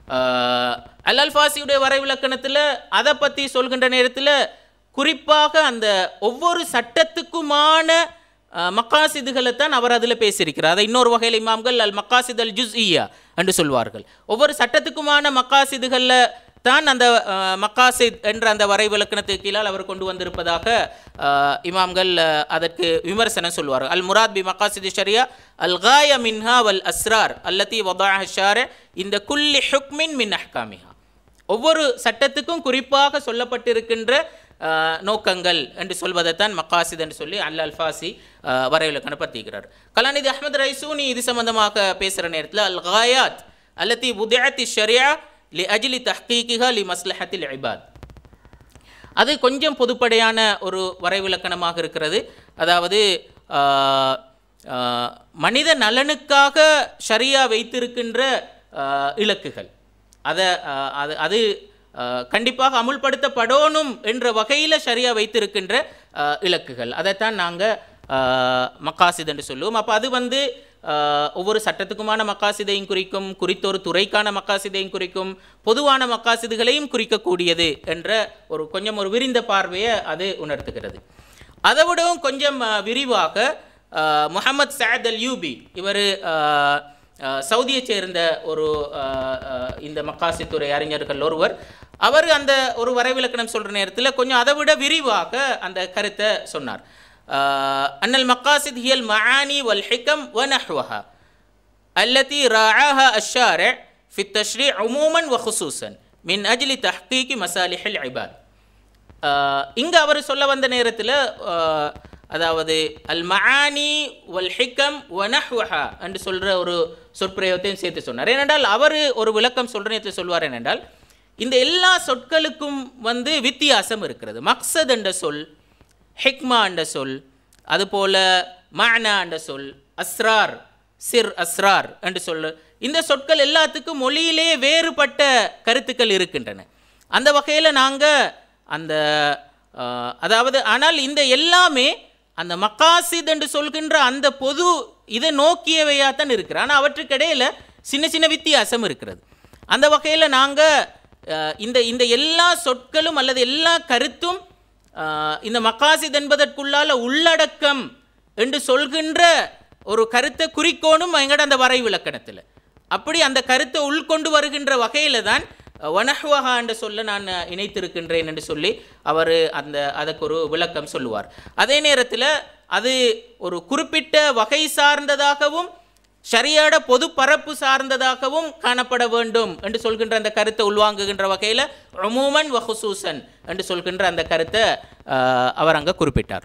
அஹ், அல்லால் ஃபாசியுடைய வரைவிலக்கணத்தில் அதை பற்றி சொல்கின்ற நேரத்தில் குறிப்பாக அந்த ஒவ்வொரு சட்டத்துக்குமான அஹ், மக்காசிதுகளை தான் அவர் அதில் பேசியிருக்கிறார் அதை இன்னொரு வகையில் இமாம்கள் அல் மக்காசித் அல் ஜுஸ் என்று சொல்வார்கள் ஒவ்வொரு சட்டத்துக்குமான மக்காசிதுகளில் தான் அந்த அஹ், மக்காசித் என்ற அந்த வரைவிலக்கணத்துக்கு கீழால் அவர் கொண்டு வந்திருப்பதாக அஹ், இமாம்கள் அஹ், அதற்கு விமர்சனம் சொல்வார்கள் அல் முராத் பி மக்காசித் ஷரியா அல் காய மின்ஹா வல் அஸ்ரார் அல்லத்தி வதாஹ ஷார இந்த குல்லி ஹுக்மின் மின் அஹ்காமிஹா ஒவ்வொரு சட்டத்துக்கும் குறிப்பாக சொல்லப்பட்டிருக்கின்ற அஹ், நோக்கங்கள் என்று சொல்வதைத்தான் மக்காசித் என்று சொல்லி அல் அல்ஃபாசி வரைவிலக்கணப்படுத்துகிறார் கலாநிதி அஹ்மத் ரைசூனி இது சம்பந்தமாக பேசுகிற நேரத்தில் அல் காயாத் அல்லத்தி புதியத்தி ஷரியா லி அஜிலி தஹ்கீகிஹா லி மஸ்லஹத்தில் இபாத் அது கொஞ்சம் பொதுப்படையான ஒரு வரைவிலக்கணமாக இருக்கிறது அதாவது ஆஹ், ஆஹ், மனித நலனுக்காக ஷரியா வைத்திருக்கின்ற ஆஹ், இலக்குகள் அதை ஆஹ், அது அது ஆஹ், கண்டிப்பாக அமுல்படுத்தப்படணும் என்ற வகையில் ஷரியா வைத்திருக்கின்ற ஆஹ், இலக்குகள் அதைத்தான் நாங்கள் மக்காசித் என்று சொல்லுவோம் அப்போ அது வந்து ஆஹ், ஒவ்வொரு சட்டத்துக்குமான மக்காசிதையும் குறிக்கும் குறித்த ஒரு துறைக்கான மக்காசிதையும் குறிக்கும் பொதுவான மக்காசிதுகளையும் குறிக்கக்கூடியது என்ற ஒரு கொஞ்சம் ஒரு விரிந்த பார்வையை அது உணர்த்துகிறது அதை விடவும் கொஞ்சம் ஆஹ், விரிவாக ஆஹ், முஹம்மத் சாத் அல் யூபி இவர் சவுதியைச் சேர்ந்த ஒரு ஆஹ், ஆஹ், இந்த மக்காசித்துறை அறிஞர்கள் ஒருவர் அவர் அந்த ஒரு வரைவிலக்கணம் சொல்கிற நேரத்தில் கொஞ்சம் அதை விட விரிவாக அந்த கருத்தை சொன்னார் ஆஹ், அன்னல் மக்காசித் ஹியல் மஆனி வல் ஹிகம் வ நஹ்வஹா التي راعاها الشارع في التشريع عموما وخصوصا من أجل تحقيق مصالح العباد இங்கே அவர் சொல்ல வந்த நேரத்தில் அதாவது அல் மஆனி வல் ஹிக்கம் வனஹ்வஹா என்று சொல்கிற ஒரு சொற்பிரயோகத்தையும் சேர்த்து சொன்னார் ஏனென்றால் அவர் ஒரு விளக்கம் சொல்கிறேன் சொல்வார் என்னென்றால் இந்த எல்லா சொற்களுக்கும் வந்து வித்தியாசம் இருக்கிறது மக்சத் என்ற சொல் ஹிக்மா என்ற சொல் அதுபோல மஅனா என்ற சொல் அஸ்ரார் சிர் அஸ்ரார் என்று சொல் இந்த சொற்கள் எல்லாத்துக்கும் மொழியிலே வேறுபட்ட கருத்துக்கள் இருக்கின்றன அந்த வகையில் நாங்கள் அந்த ஆஹ், அதாவது ஆனால் இந்த எல்லாமே அந்த மக்காசித் என்று சொல்கின்ற அந்த பொது இதை நோக்கியவையாக தான் இருக்கிற ஆனால் அவற்றுக்கு இடையில சின்ன சின்ன வித்தியாசம் இருக்கிறது அந்த வகையில் நாங்கள் இந்த இந்த எல்லா சொற்களும் அல்லது எல்லா கருத்தும் ஆஹ், இந்த மக்காசித் என்பதற்குள்ளால உள்ளடக்கம் என்று சொல்கின்ற ஒரு கருத்தை குறிக்கோணும் எங்கட அந்த வரை விளக்கணத்தில் அப்படி அந்த கருத்தை உள்கொண்டு வருகின்ற வகையில் தான் வனஹ்வஹா என்று சொல்ல நான் இணைத்திருக்கின்றேன் என்று சொல்லி அவர் அந்த அதற்கு ஒரு விளக்கம் சொல்லுவார் அதே நேரத்தில் அது ஒரு குறிப்பிட்ட வகை சார்ந்ததாகவும் ஷரியாட பொது பரப்பு சார்ந்ததாகவும் காணப்பட வேண்டும் என்று சொல்கின்ற அந்த கருத்தை உள்வாங்குகின்ற வகையில் உமூமன் வஹுசூசன் என்று சொல்கின்ற அந்த கருத்தை ஆஹ், அவர் அங்கே குறிப்பிட்டார்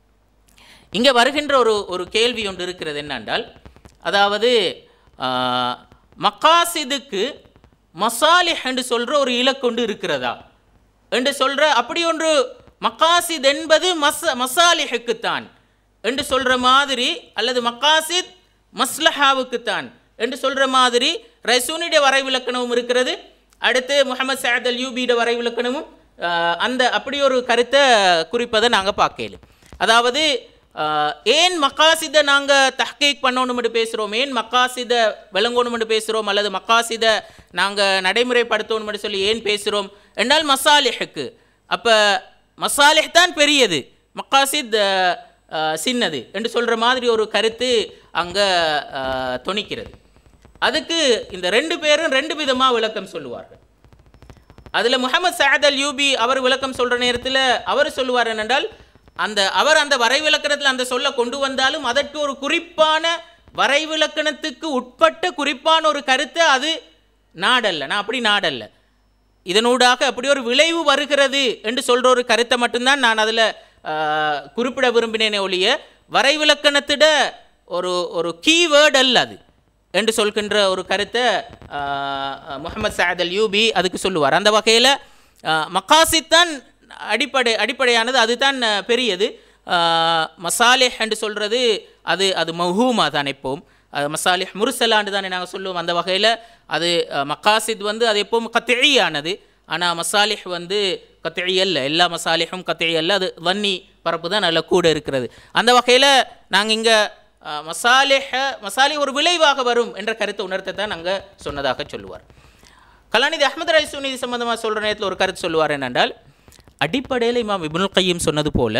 இங்கே வருகின்ற ஒரு ஒரு கேள்வி ஒன்று இருக்கிறது என்னென்றால் அதாவது ஆஹ், மக்காசிதுக்கு மசாலிஹ் என்று சொல்கிற ஒரு இலக்கொண்டு இருக்கிறதா என்று சொல்கிற அப்படி ஒன்று மக்காசித் என்பது மச மசாலிஹுக்குத்தான் என்று சொல்கிற மாதிரி அல்லது மக்காசித் மஸ்லஹாவுக்குத்தான் என்று சொல்கிற மாதிரி ரசூனிடைய வரைவிலக்கணமும் இருக்கிறது அடுத்து முகமது சயத் அல் யூபியோட வரைவிலக்கணமும் ஆஹ், அந்த அப்படி ஒரு கருத்தை குறிப்பதை நாங்கள் பார்க்கல அதாவது ஆஹ், ஏன் மக்காசிதை நாங்கள் தஹ்கீக் பண்ணணும்னு பேசுகிறோம் ஏன் மக்காசிதை விளங்கணும்னு பேசுகிறோம் அல்லது மக்காசிதை நாங்கள் நடைமுறைப்படுத்தணும்னு சொல்லி ஏன் பேசுகிறோம் என்றால் மசாலிஹுக்கு அப்போ மசாலிஹ் தான் பெரியது மக்காசித் ஆஹ், ஆஹ், சின்னது என்று சொல்கிற மாதிரி ஒரு கருத்து அங்கே தொனிக்கிறது அதுக்கு இந்த ரெண்டு பேரும் ரெண்டு விதமாக விளக்கம் சொல்லுவார்கள் அதில் முகமது சயத் அல் யூபி அவர் விளக்கம் சொல்கிற நேரத்தில் அவர் சொல்லுவார் என்னென்றால் அந்த அவர் அந்த வரைவிலக்கணத்தில் அந்த சொல்ல கொண்டு வந்தாலும் அதற்கு ஒரு குறிப்பான வரைவிலக்கணத்துக்கு உட்பட்ட குறிப்பான ஒரு கருத்தை அது நாடல்ல நான் அப்படி நாடல்ல இதனூடாக அப்படி ஒரு விளைவு வருகிறது என்று சொல்கிற ஒரு கருத்தை மட்டும்தான் நான் அதில் குறிப்பிட விரும்பினேனே ஒழிய வரைவிலக்கணத்திட ஒரு ஒரு கீவேர்டு அல்ல அது என்று சொல்கின்ற ஒரு கருத்தை முகமது சயத் அல் யூபி அதுக்கு சொல்லுவார் அந்த வகையில் மக்காசித் தான் அடிப்படை அடிப்படையானது அதுதான் அஹ், பெரியது மசாலிஹ் என்று சொல்கிறது அது அது மஹூமா தான் எப்போவும் அது மசாலிஹ் முருசலான்னு தானே நாங்கள் சொல்லுவோம் அந்த வகையில் அது அஹ், மக்காசித் வந்து அது எப்பவும் கத்திழியானது ஆனால் மசாலிஹ் வந்து கத்திழி அல்ல எல்லா மசாலிஹும் கத்திழி அல்ல அது வன்னி பரப்பு தான் நல்ல கூட இருக்கிறது அந்த வகையில் நாங்கள் இங்கே மசாலிஹ மசாலி ஒரு விளைவாக வரும் என்ற கருத்தை உணர்த்த தான் நாங்கள் சொன்னதாக சொல்லுவார் கலாநிதி அஹமது அலி சுனிதி சம்பந்தமாக சொல்கிற நேரத்தில் ஒரு கருத்து சொல்லுவார் என்னென்றால் அடிப்படையில் இமாம் இப்னுல் கையும் சொன்னது போல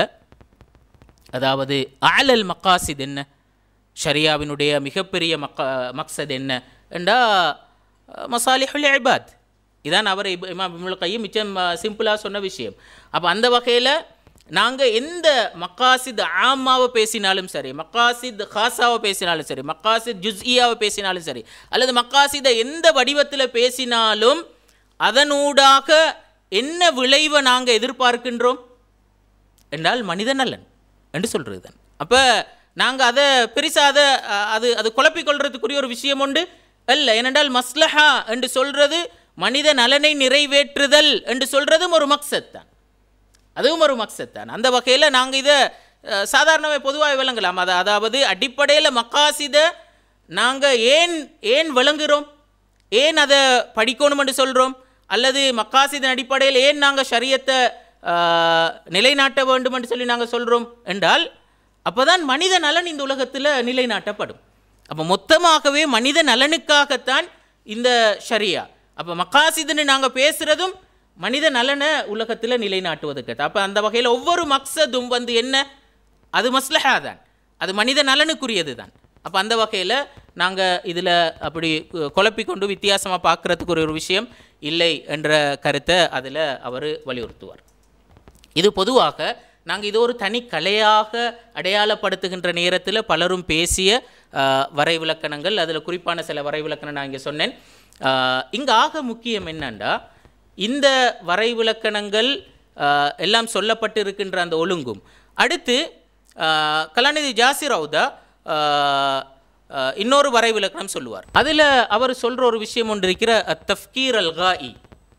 அதாவது ஆலல் மக்காசித் என்ன ஷரியாவினுடைய மிகப்பெரிய மக்கா மக்சத் என்ன என்றா மசாலிஹுல் இபாத் இதான் அவர் இப் இமாம் இப்னுல் கையும் மிச்சம் சிம்பிளாக சொன்ன விஷயம் அப்போ அந்த வகையில் நாங்கள் எந்த மக்காசித் ஆமாவை பேசினாலும் சரி மக்காசித் ஹாசாவை பேசினாலும் சரி மக்காசித் ஜுஸ்இயாவை பேசினாலும் சரி அல்லது மக்காசிதை எந்த வடிவத்தில் பேசினாலும் அதனூடாக என்ன விளைவை நாங்கள் எதிர்பார்க்கின்றோம் என்றால் மனித நலன் என்று சொல்கிறது தான் அப்போ நாங்கள் அதை பெருசாக அதை அஹ், அது அது குழப்பிக் கொள்றதுக்குரிய ஒரு விஷயம் உண்டு அல்ல ஏனென்றால் மஸ்லஹா என்று சொல்கிறது மனித நலனை நிறைவேற்றுதல் என்று சொல்கிறதும் ஒரு மக்சத் தான் அதுவும் ஒரு மக்சத் தான் அந்த வகையில் நாங்கள் இதை அஹ், சாதாரணமாக பொதுவாக விளங்கலாம் அது அதாவது அடிப்படையில் மக்காசிதை நாங்கள் ஏன் ஏன் விளங்குகிறோம் ஏன் அதை படிக்கணும் என்று சொல்கிறோம் அல்லது மக்காசிதன் அடிப்படையில் ஏன் நாங்கள் ஷரியத்தை அஹ், நிலைநாட்ட வேண்டும் என்று சொல்லி நாங்கள் சொல்கிறோம் என்றால் அப்போதான் மனித நலன் இந்த உலகத்தில் நிலைநாட்டப்படும் அப்போ மொத்தமாகவே மனித நலனுக்காகத்தான் இந்த ஷரியா அப்போ மக்காசிதுன்னு நாங்கள் பேசுகிறதும் மனித நலனை உலகத்தில் நிலைநாட்டுவதற்கு அப்போ அந்த வகையில் ஒவ்வொரு மக்சதும் வந்து என்ன அது மஸ்லஹா தான் அது மனித நலனுக்குரியது தான் அப்போ அந்த வகையில் நாங்கள் இதில் அப்படி கு- குழப்பிக்கொண்டு வித்தியாசமாக பார்க்குறதுக்கு ஒரு ஒரு விஷயம் இல்லை என்ற கருத்தை அதில் அவர் வலியுறுத்துவார் இது பொதுவாக நாங்கள் இது ஒரு தனி கலையாக அடையாளப்படுத்துகின்ற நேரத்தில் பலரும் பேசிய ஆஹ், வரைவிலக்கணங்கள் அதில் குறிப்பான சில வரைவிலக்கணம் நான் இங்கே சொன்னேன் இங்கே ஆக முக்கியம் என்னன்னா இந்த வரைவிலக்கணங்கள் ஆஹ், எல்லாம் சொல்லப்பட்டு இருக்கின்ற அந்த ஒழுங்கும் அடுத்து ஆஹ், கலாநிதி ஜாசிர் ரவுதா ஆஹ், ஆஹ், இன்னொரு வரைவிலக்கணம் சொல்லுவார் அதில் அவர் சொல்கிற ஒரு விஷயம் ஒன்று இருக்கிற தஃப்கீர் அல் காஇ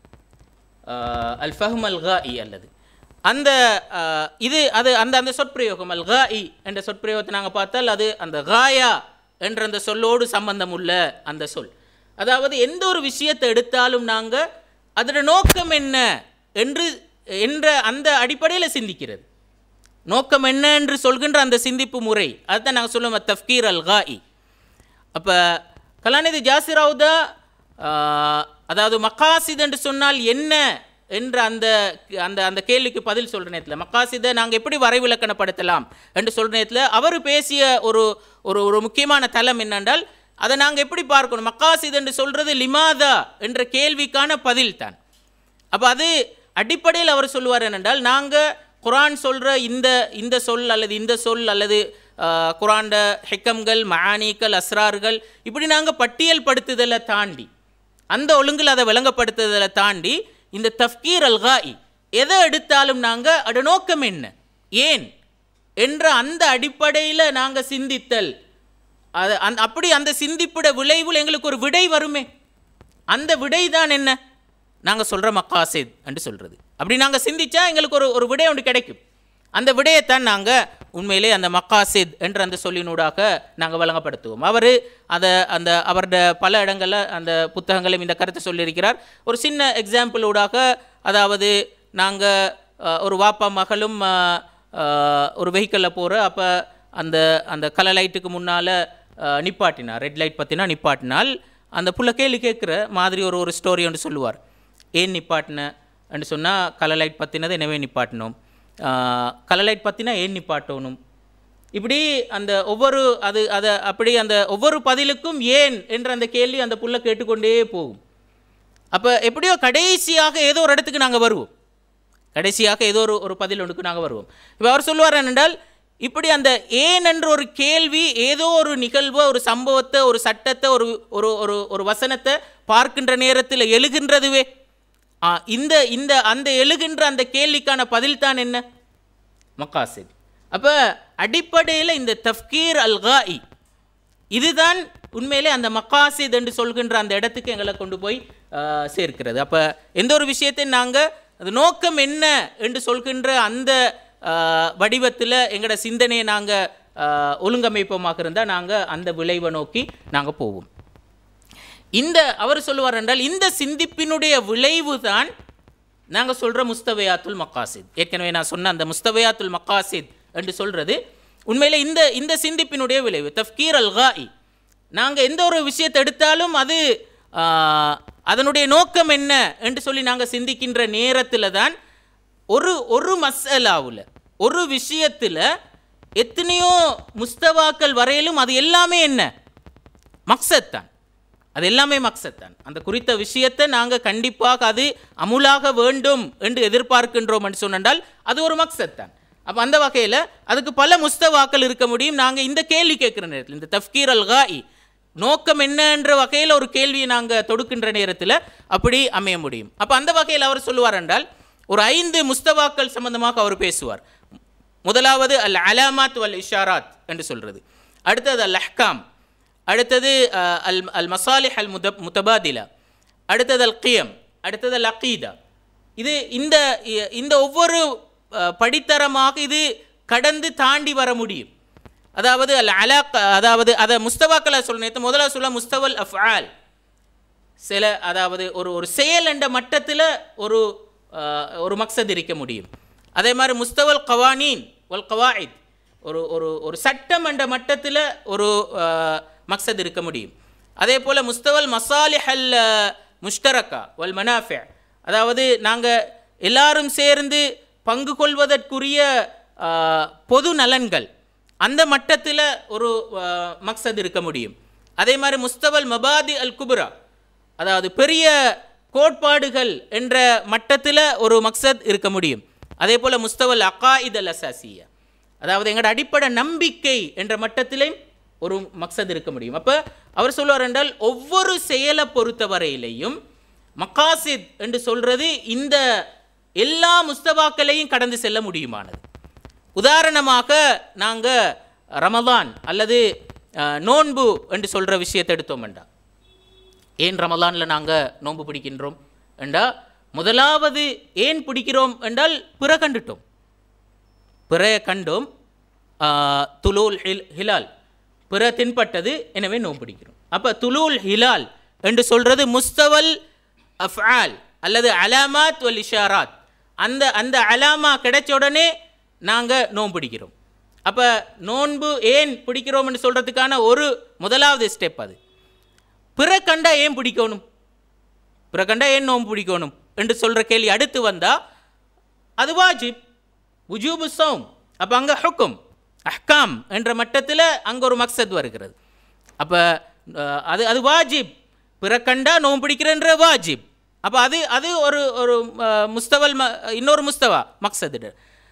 அல் ஃபஹம் அல் காஇ அல்லது அந்த ஆஹ், இது அது அந்த அந்த சொற்பிரயோகம் அல் காஇ என்ற சொற்பிரயோகத்தை நாங்கள் பார்த்தால் அது அந்த காயா என்ற அந்த சொல்லோடு சம்பந்தம் உள்ள அந்த சொல் அதாவது எந்த ஒரு விஷயத்தை எடுத்தாலும் நாங்கள் அதோட நோக்கம் என்ன என்று என்ற அந்த அடிப்படையில் சிந்திக்கிறது நோக்கம் என்ன என்று சொல்கின்ற அந்த சிந்திப்பு முறை அதுதான் நாங்கள் சொல்லுவோம் தஃப்கீர் அல் காஇ அப்போ கலாநிதி ஜாசிராவுதா அதாவது மக்காசித் என்று சொன்னால் என்ன என்ற அந்த அந்த அந்த கேள்விக்கு பதில் சொல்கிற நேரத்தில் மக்காசிதை நாங்கள் எப்படி வரைவிலக்கணப்படுத்தலாம் என்று சொல்கிற நேரத்தில் அவர் பேசிய ஒரு ஒரு ஒரு முக்கியமான தலம் என்னென்றால் அதை நாங்கள் எப்படி பார்க்கணும் மக்காசித் என்று சொல்கிறது லிமாதா என்ற கேள்விக்கான பதில் தான் அப்போ அது அடிப்படையில் அவர் சொல்லுவார் என்னென்றால் நாங்கள் குரான் சொல்கிற இந்த இந்த சொல் அல்லது இந்த சொல் அல்லது ஆஹ், குரான்ட ஹெக்கம்கள் மஆனிக்கள் அஸ்ரார்கள் இப்படி நாங்கள் பட்டியல் படுத்துதலை தாண்டி அந்த ஒழுங்கில் அதை விளங்கப்படுத்துதலை தாண்டி இந்த தஃப்கீர் அல்காஇ எதை எடுத்தாலும் நாங்கள் அட நோக்கம் என்ன ஏன் என்ற அந்த அடிப்படையில் நாங்கள் சிந்தித்தல் அது அந் அப்படி அந்த சிந்திப்பிட விளைவில் எங்களுக்கு ஒரு விடை வருமே அந்த விடை தான் என்ன நாங்கள் சொல்கிற மக்காசித் என்று சொல்கிறது அப்படி நாங்கள் சிந்திச்சா எங்களுக்கு ஒரு ஒரு விடை ஒன்று கிடைக்கும் அந்த விடயத்தான் நாங்கள் உண்மையிலே அந்த மக்காசித் என்ற அந்த சொல்லினூடாக நாங்கள் வழங்கப்படுத்துவோம் அவர் அதை அந்த அவருடைய பல இடங்களில் அந்த புத்தகங்களும் இந்த கருத்தை சொல்லியிருக்கிறார் ஒரு சின்ன எக்ஸாம்பிளூடாக அதாவது நாங்கள் ஒரு வாப்பா மகளும் அஹ், அஹ், ஒரு வெஹிக்கிளில் போகிற அப்போ அந்த அந்த கலர் லைட்டுக்கு முன்னால் நிப்பாட்டினார் ரெட் லைட் பற்றினா நிப்பாட்டினால் அந்த புள்ள கேள்வி கேட்குற மாதிரி ஒரு ஒரு ஸ்டோரி ஒன்று சொல்லுவார் ஏன் நிப்பாட்டின என்று சொன்னால் கலர் லைட் பற்றினது எனவே நிப்பாட்டினோம் கலர் லைட் பற்றினா ஏன் நிப்பாட்டணும் இப்படி அந்த ஒவ்வொரு அது அதை அப்படி அந்த ஒவ்வொரு பதிலுக்கும் ஏன் என்ற அந்த கேள்வி அந்த புள்ள கேட்டுக்கொண்டே போகும் அப்போ எப்படியோ கடைசியாக ஏதோ ஒரு இடத்துக்கு நாங்கள் வருவோம் கடைசியாக ஏதோ ஒரு ஒரு பதில் ஒன்றுக்கு நாங்கள் வருவோம் இப்போ அவர் சொல்லுவார் என்னென்றால் இப்படி அந்த ஏன் என்ற ஒரு கேள்வி ஏதோ ஒரு நிகழ்வை ஒரு சம்பவத்தை ஒரு சட்டத்தை ஒரு ஒரு ஒரு ஒரு வசனத்தை பார்க்கின்ற நேரத்தில் எழுகின்றதுவே ஆ, இந்த இந்த அந்த எழுகின்ற அந்த கேள்விக்கான பதில் தான் என்ன மக்காசித் அப்போ அடிப்படையில் இந்த தஃப்கீர் அல் காஇ இதுதான் உண்மையிலே அந்த மக்காசித் என்று சொல்கின்ற அந்த இடத்துக்கு எங்களை கொண்டு போய் ஆ, சேர்க்கிறது அப்போ எந்த ஒரு விஷயத்தையும் நாங்கள் அது நோக்கம் என்ன என்று சொல்கின்ற அந்த வடிவத்தில் எங்களோட சிந்தனையை நாங்கள் ஒழுங்கமைப்போமாக இருந்தால் நாங்கள் அந்த விளைவை நோக்கி நாங்கள் போவோம் இந்த அவர் சொல்லுவார் என்றால் இந்த சிந்திப்பினுடைய விளைவு தான் நாங்கள் சொல்கிற முஸ்தவையாத்துல் மக்காசித் ஏற்கனவே நான் சொன்ன அந்த முஸ்தவையாத்துல் மக்காசித் என்று சொல்கிறது உண்மையில் இந்த இந்த சிந்திப்பினுடைய விளைவு தஃப்கீர் அல் காஇ நாங்கள் எந்த ஒரு விஷயத்தை எடுத்தாலும் அது ஆ, அதனுடைய நோக்கம் என்ன என்று சொல்லி நாங்கள் சிந்திக்கின்ற நேரத்தில் தான் ஒரு ஒரு மசலாவில் ஒரு விஷயத்தில் எத்தனையோ முஸ்தவாக்கள் வரையிலும் அது எல்லாமே என்ன மக்சத் தான் அது எல்லாமே மக்சத் தான் அந்த குறித்த விஷயத்தை நாங்கள் கண்டிப்பாக அது அமுலாக வேண்டும் என்று எதிர்பார்க்கின்றோம் என்று சொன்னால் அது ஒரு மக்சத் தான் அப்போ அந்த வகையில் அதுக்கு பல முஸ்தவாக்கள் இருக்க முடியும் நாங்கள் இந்த கேள்வி கேட்குற நேரத்தில் இந்த தஃப்கீர் அல் காஇ நோக்கம் என்னன்ற வகையில் ஒரு கேள்வியை நாங்கள் தொடுக்கின்ற நேரத்தில் அப்படி அமைய முடியும் அப்போ அந்த வகையில் அவர் சொல்லுவார் என்றால் ஒரு ஐந்து முஸ்தவாக்கள் சம்பந்தமாக அவர் பேசுவார் முதலாவது அல் அலாமாத் வல் இஷாராத் என்று சொல்கிறது அடுத்தது அல் அஹ்காம் அடுத்தது அஹ், அல் அல் மசாலிஹ் அல் முத முத்தபாதிலா அடுத்தது அல் கியம் அடுத்தது அல் அகீதா இது இந்த இ- இந்த ஒவ்வொரு அஹ், படித்தரமாக இது கடந்து தாண்டி வர முடியும் அதாவது அல் அலாக் அதாவது அதை முஸ்தவாக்களை சொல்ல நேற்று முதல்ல சொல்ல முஸ்தவல் அஃஆல் சில அதாவது ஒரு ஒரு செயல் என்ற மட்டத்தில் ஒரு அஹ், ஒரு மக்சத் இருக்க முடியும் அதே மாதிரி முஸ்தவல் கவானீன் வல் கவாயித் ஒரு ஒரு ஒரு சட்டம் என்ற மட்டத்தில் ஒரு அஹ், மக்சத் இருக்க முடியும் அதே போல் முஸ்தவல் மசாலிஹ் அல் அஹ், முஷ்தரக்கா வல் மனாஃபே அதாவது நாங்கள் எல்லாரும் சேர்ந்து பங்கு கொள்வதற்குரிய அஹ், பொது நலன்கள் அந்த மட்டத்தில் ஒரு அஹ், மக்சத் இருக்க முடியும் அதே மாதிரி முஸ்தவல் மபாதி அல் குபுரா அதாவது பெரிய கோட்பாடுகள் என்ற மட்டத்தில் ஒரு மக்சத் இருக்க முடியும் அதே போல் முஸ்தவல் அகாயித் அல் அசாசியா அதாவது எங்களோட அடிப்படை நம்பிக்கை என்ற மட்டத்திலே ஒரு மக்சத் இருக்க முடியும் அப்போ அவர் சொல்லுவார் என்றால் ஒவ்வொரு செயலை பொறுத்தவரையிலையும் மக்காசித் என்று சொல்கிறது இந்த எல்லா முஸ்தவாக்களையும் கடந்து செல்ல முடியுமானது உதாரணமாக நாங்கள் ரமலான் அல்லது அஹ், நோன்பு என்று சொல்கிற விஷயத்தை எடுத்தோம் வேண்டாம் ஏன் ரமலானில் நாங்கள் நோன்பு பிடிக்கின்றோம் என்றா முதலாவது ஏன் பிடிக்கிறோம் என்றால் பிற கண்டுட்டோம் பிறைய கண்டோம் ஆ, துலூல் ஹில் ஹிலால் பிற தென்பட்டது எனவே நோன்பு பிடிக்கிறோம் அப்போ துலூல் ஹிலால் என்று சொல்கிறது முஸ்தவல் அஃஆல் அல்லது அலாமாத் வல் இஷாராத் அந்த அந்த அலாமா கிடைச்ச உடனே நாங்கள் நோன்பு பிடிக்கிறோம் அப்போ நோன்பு ஏன் பிடிக்கிறோம்னு சொல்கிறதுக்கான ஒரு முதலாவது ஸ்டெப் அது பிற கண்டா ஏன் பிடிக்கணும் பிற கண்டா ஏன் நோன்பு பிடிக்கணும் என்று சொல்கிற கேள்வி அடுத்து வந்தால் அது வாஜிப் உஜூபு சௌம் அப்போ அங்கே ஹுக்கும் அஹ்காம் என்ற மட்டத்தில் அங்கே ஒரு மக்சத் வருகிறது அப்போ அது அது வாஜிப் பிற கண்டா நோன்பு பிடிக்கிறன்ற வாஜிப் அப்போ அது அது ஒரு ஒரு அஹ், முஸ்தவல் ம இன்னொரு முஸ்தவா மக்சது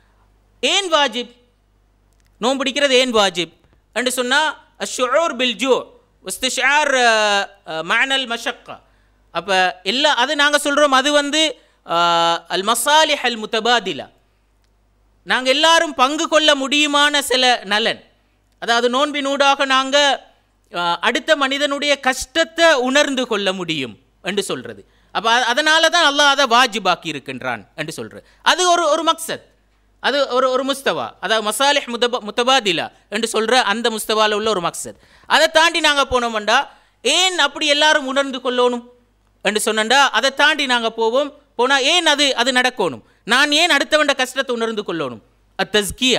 ஏன் வாஜிப் நோன்பு பிடிக்கிறது ஏன் வாஜிப் என்று சொன்னால் அஷுர் பில் ஜூ உஸ்திஷார் மானல் மஷக்கா அப்போ எல்லா அது நாங்கள் சொல்கிறோம் அது வந்து அஹ், அல் மசாலிஹ் அல் முத்தபாதிலா நாங்கள் எல்லாரும் பங்கு கொள்ள முடியுமான சில நலன் அதாவது நோன்பினூடாக நாங்கள் அடுத்த மனிதனுடைய கஷ்டத்தை உணர்ந்து கொள்ள முடியும் என்று சொல்கிறது அப்போ அதனால தான் அல்லாஹ் அதை வாஜிபாக்கி இருக்கின்றான் என்று சொல்கிறது அது ஒரு ஒரு மக்சத் அது ஒரு ஒரு முஸ்தவா அதாவது மசாலிஹ் முத்தபா முத்தபாதிலா என்று சொல்கிற அந்த முஸ்தவாவில் உள்ள ஒரு மக்சத் அதை தாண்டி நாங்கள் போனோம்டா ஏன் அப்படி எல்லாரும் உணர்ந்து கொள்ளணும் என்று சொன்னண்டா அதை தாண்டி நாங்கள் போவோம் போனால் ஏன் அது அது நடக்கணும் நான் ஏன் அடுத்தவண்ட கஷ்டத்தை உணர்ந்து கொள்ளணும் அத் தஸ்கியா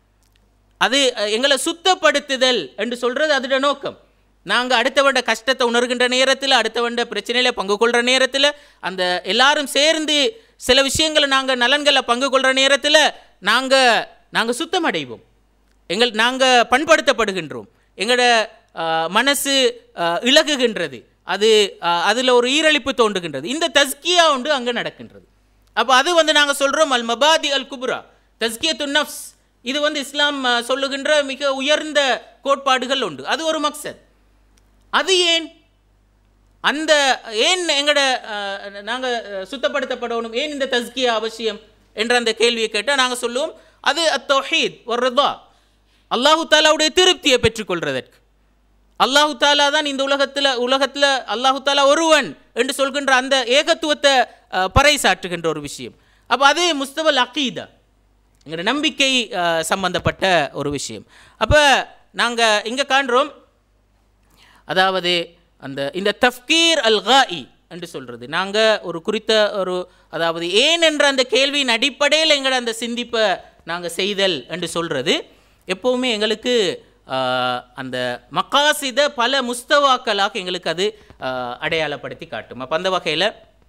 அது அஹ், எங்களை சுத்தப்படுத்துதல் என்று சொல்கிறது அதோட நோக்கம் நாங்கள் அடுத்தவண்ட கஷ்டத்தை உணர்கின்ற நேரத்தில் அடுத்தவண்ட பிரச்சனையில் பங்கு கொள்கிற நேரத்தில் அந்த எல்லாரும் சேர்ந்து சில விஷயங்களை நாங்கள் நலன்களை பங்கு கொள்கிற நேரத்தில் நாங்கள் நாங்கள் சுத்தமடைவோம் எங்கள் நாங்கள் பண்படுத்தப்படுகின்றோம் எங்களோட அஹ், மனசு அஹ், இலகுகின்றது அது அதில் ஒரு ஈரழிப்பு தோன்றுகின்றது இந்த தஸ்கியா ஒன்று அங்கே நடக்கின்றது அப்போ அது வந்து நாங்கள் சொல்கிறோம் அல் மபாதி அல் குப்ரா தஸ்கியத்து நஃப்ஸ் இது வந்து இஸ்லாம் அஹ், சொல்லுகின்ற மிக உயர்ந்த கோட்பாடுகள் உண்டு அது ஒரு மக்சத் அது ஏன் அந்த ஏன் எங்களோட நாங்கள் சுத்தப்படுத்தப்படணும் ஏன் இந்த தஸ்கியா அவசியம் என்ற அந்த கேள்வியை கேட்டால் நாங்கள் சொல்லுவோம் அது அத்தொஹீத் ஒரு ரிதா அல்லாஹு தாலாவுடைய திருப்தியை பெற்றுக்கொள்றதற்கு அல்லாஹு தாலா தான் இந்த உலகத்தில் உலகத்தில் அல்லாஹு தாலா ஒருவன் என்று சொல்கின்ற அந்த ஏகத்துவத்தை அஹ், பறைசாற்றுகின்ற ஒரு விஷயம் அப்போ அது முஸ்தவல் அகீதா எங்களோட நம்பிக்கை அஹ், சம்பந்தப்பட்ட ஒரு விஷயம் அப்போ நாங்கள் இங்கே காண்றோம் அதாவது அந்த இந்த தஃப்கீர் அல் காஇ என்று சொல்கிறது நாங்கள் ஒரு குறித்த ஒரு அதாவது ஏன் என்ற அந்த கேள்வியின் அடிப்படையில் எங்களோட அந்த சிந்திப்பை நாங்கள் செய்தல் என்று சொல்கிறது எப்போவுமே எங்களுக்கு ஆஹ், அந்த மக்காசித பல முஸ்தவாக்களாக எங்களுக்கு அது ஆஹ், அடையாளப்படுத்தி காட்டும் அப்போ அந்த வகையில்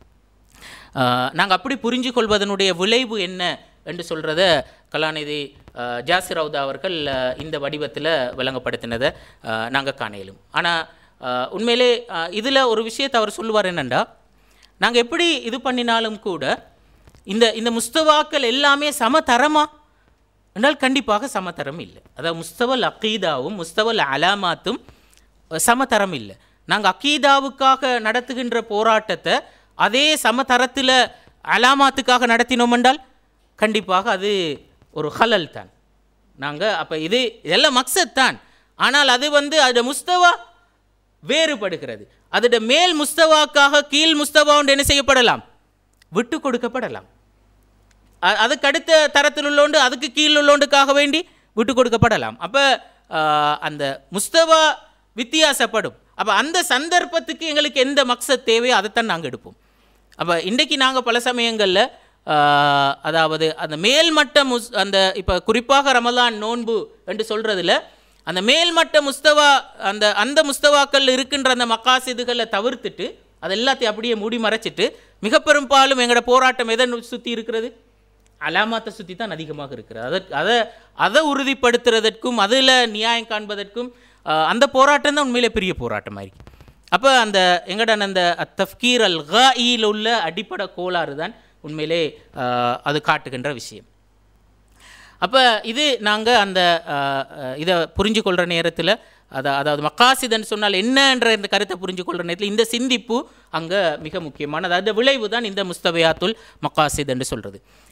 நாங்கள் அப்படி புரிஞ்சு கொள்வதனுடைய விளைவு என்ன என்று சொல்கிறத கலாநிதி ஆஹ், ஜாசிர் ரவுதா அவர்கள் ஆஹ், இந்த வடிவத்தில் விளங்கப்படுத்தினதை நாங்கள் காண இயலும் ஆனால் உண்மையிலே இதில் ஒரு விஷயத்தை அவர் சொல்லுவார் என்னென்னா நாங்கள் எப்படி இது பண்ணினாலும் கூட இந்த இந்த முஸ்தவாக்கள் எல்லாமே சமதரமா என்றால் கண்டிப்பாக சமதரம் இல்லை அதாவது முஸ்தவல் அக்கீதாவும் முஸ்தவல் அலாமாத்தும் சமதரம் இல்லை நாங்கள் அக்கீதாவுக்காக நடத்துகின்ற போராட்டத்தை அதே சமதரத்தில் அலாமாத்துக்காக நடத்தினோம் என்றால் கண்டிப்பாக அது ஒரு ஹலல் தான் நாங்கள் அப்போ இது இதெல்லாம் மக்சத் தான் ஆனால் அது வந்து அதோட முஸ்தவா வேறுபடுகிறது அதோட மேல் முஸ்தவாக்காக கீழ் முஸ்தவா ஒன்று என்ன செய்யப்படலாம் விட்டு கொடுக்கப்படலாம் அ- அதுக்கு அடுத்த தரத்தில் உள்ளோண்டு அதுக்கு கீழ் உள்ளோண்டுக்காக வேண்டி விட்டு கொடுக்கப்படலாம் அப்போ அந்த முஸ்தவா வித்தியாசப்படும் அப்போ அந்த சந்தர்ப்பத்துக்கு எங்களுக்கு எந்த மக்சத் தேவையோ அதைத்தான் நாங்கள் எடுப்போம் அப்போ இன்றைக்கு நாங்கள் பல சமயங்களில் அதாவது அந்த மேல்மட்ட முஸ் அந்த இப்போ குறிப்பாக ரமலான் நோன்பு என்று சொல்கிறதுல அந்த மேல்மட்ட முஸ்தவா அந்த அந்த முஸ்தவாக்கள் இருக்கின்ற அந்த மக்காசிதுகளை தவிர்த்துட்டு அது எல்லாத்தையும் அப்படியே மூடி மறைச்சிட்டு மிக பெரும்பாலும் எங்களோட போராட்டம் எதை சுற்றி இருக்கிறது அலாமாத்தை சுற்றி தான் அதிகமாக இருக்கிறது அதை அதை அதை உறுதிப்படுத்துறதற்கும் அதில் நியாயம் காண்பதற்கும் ஆஹ், அந்த போராட்டம் தான் உண்மையிலே பெரிய போராட்டமாக இருக்கு அப்போ அந்த எங்கட அந்த தஃப்கீர் அல் காயில் உள்ள அடிப்படை கோளாறு தான் உண்மையிலே ஆஹ், அது காட்டுகின்ற விஷயம் அப்போ இது நாங்கள் அந்த ஆஹ், ஆஹ், இதை புரிஞ்சு கொள்கிற நேரத்தில் அதை அதாவது மக்காசிதன் சொன்னால் என்னன்ற இந்த கருத்தை புரிஞ்சு கொள்கிற நேரத்தில் இந்த சிந்திப்பு அங்கே மிக முக்கியமானது அந்த விளைவு தான் இந்த முஸ்தபயாத்துல் மக்காசித் என்று சொல்கிறது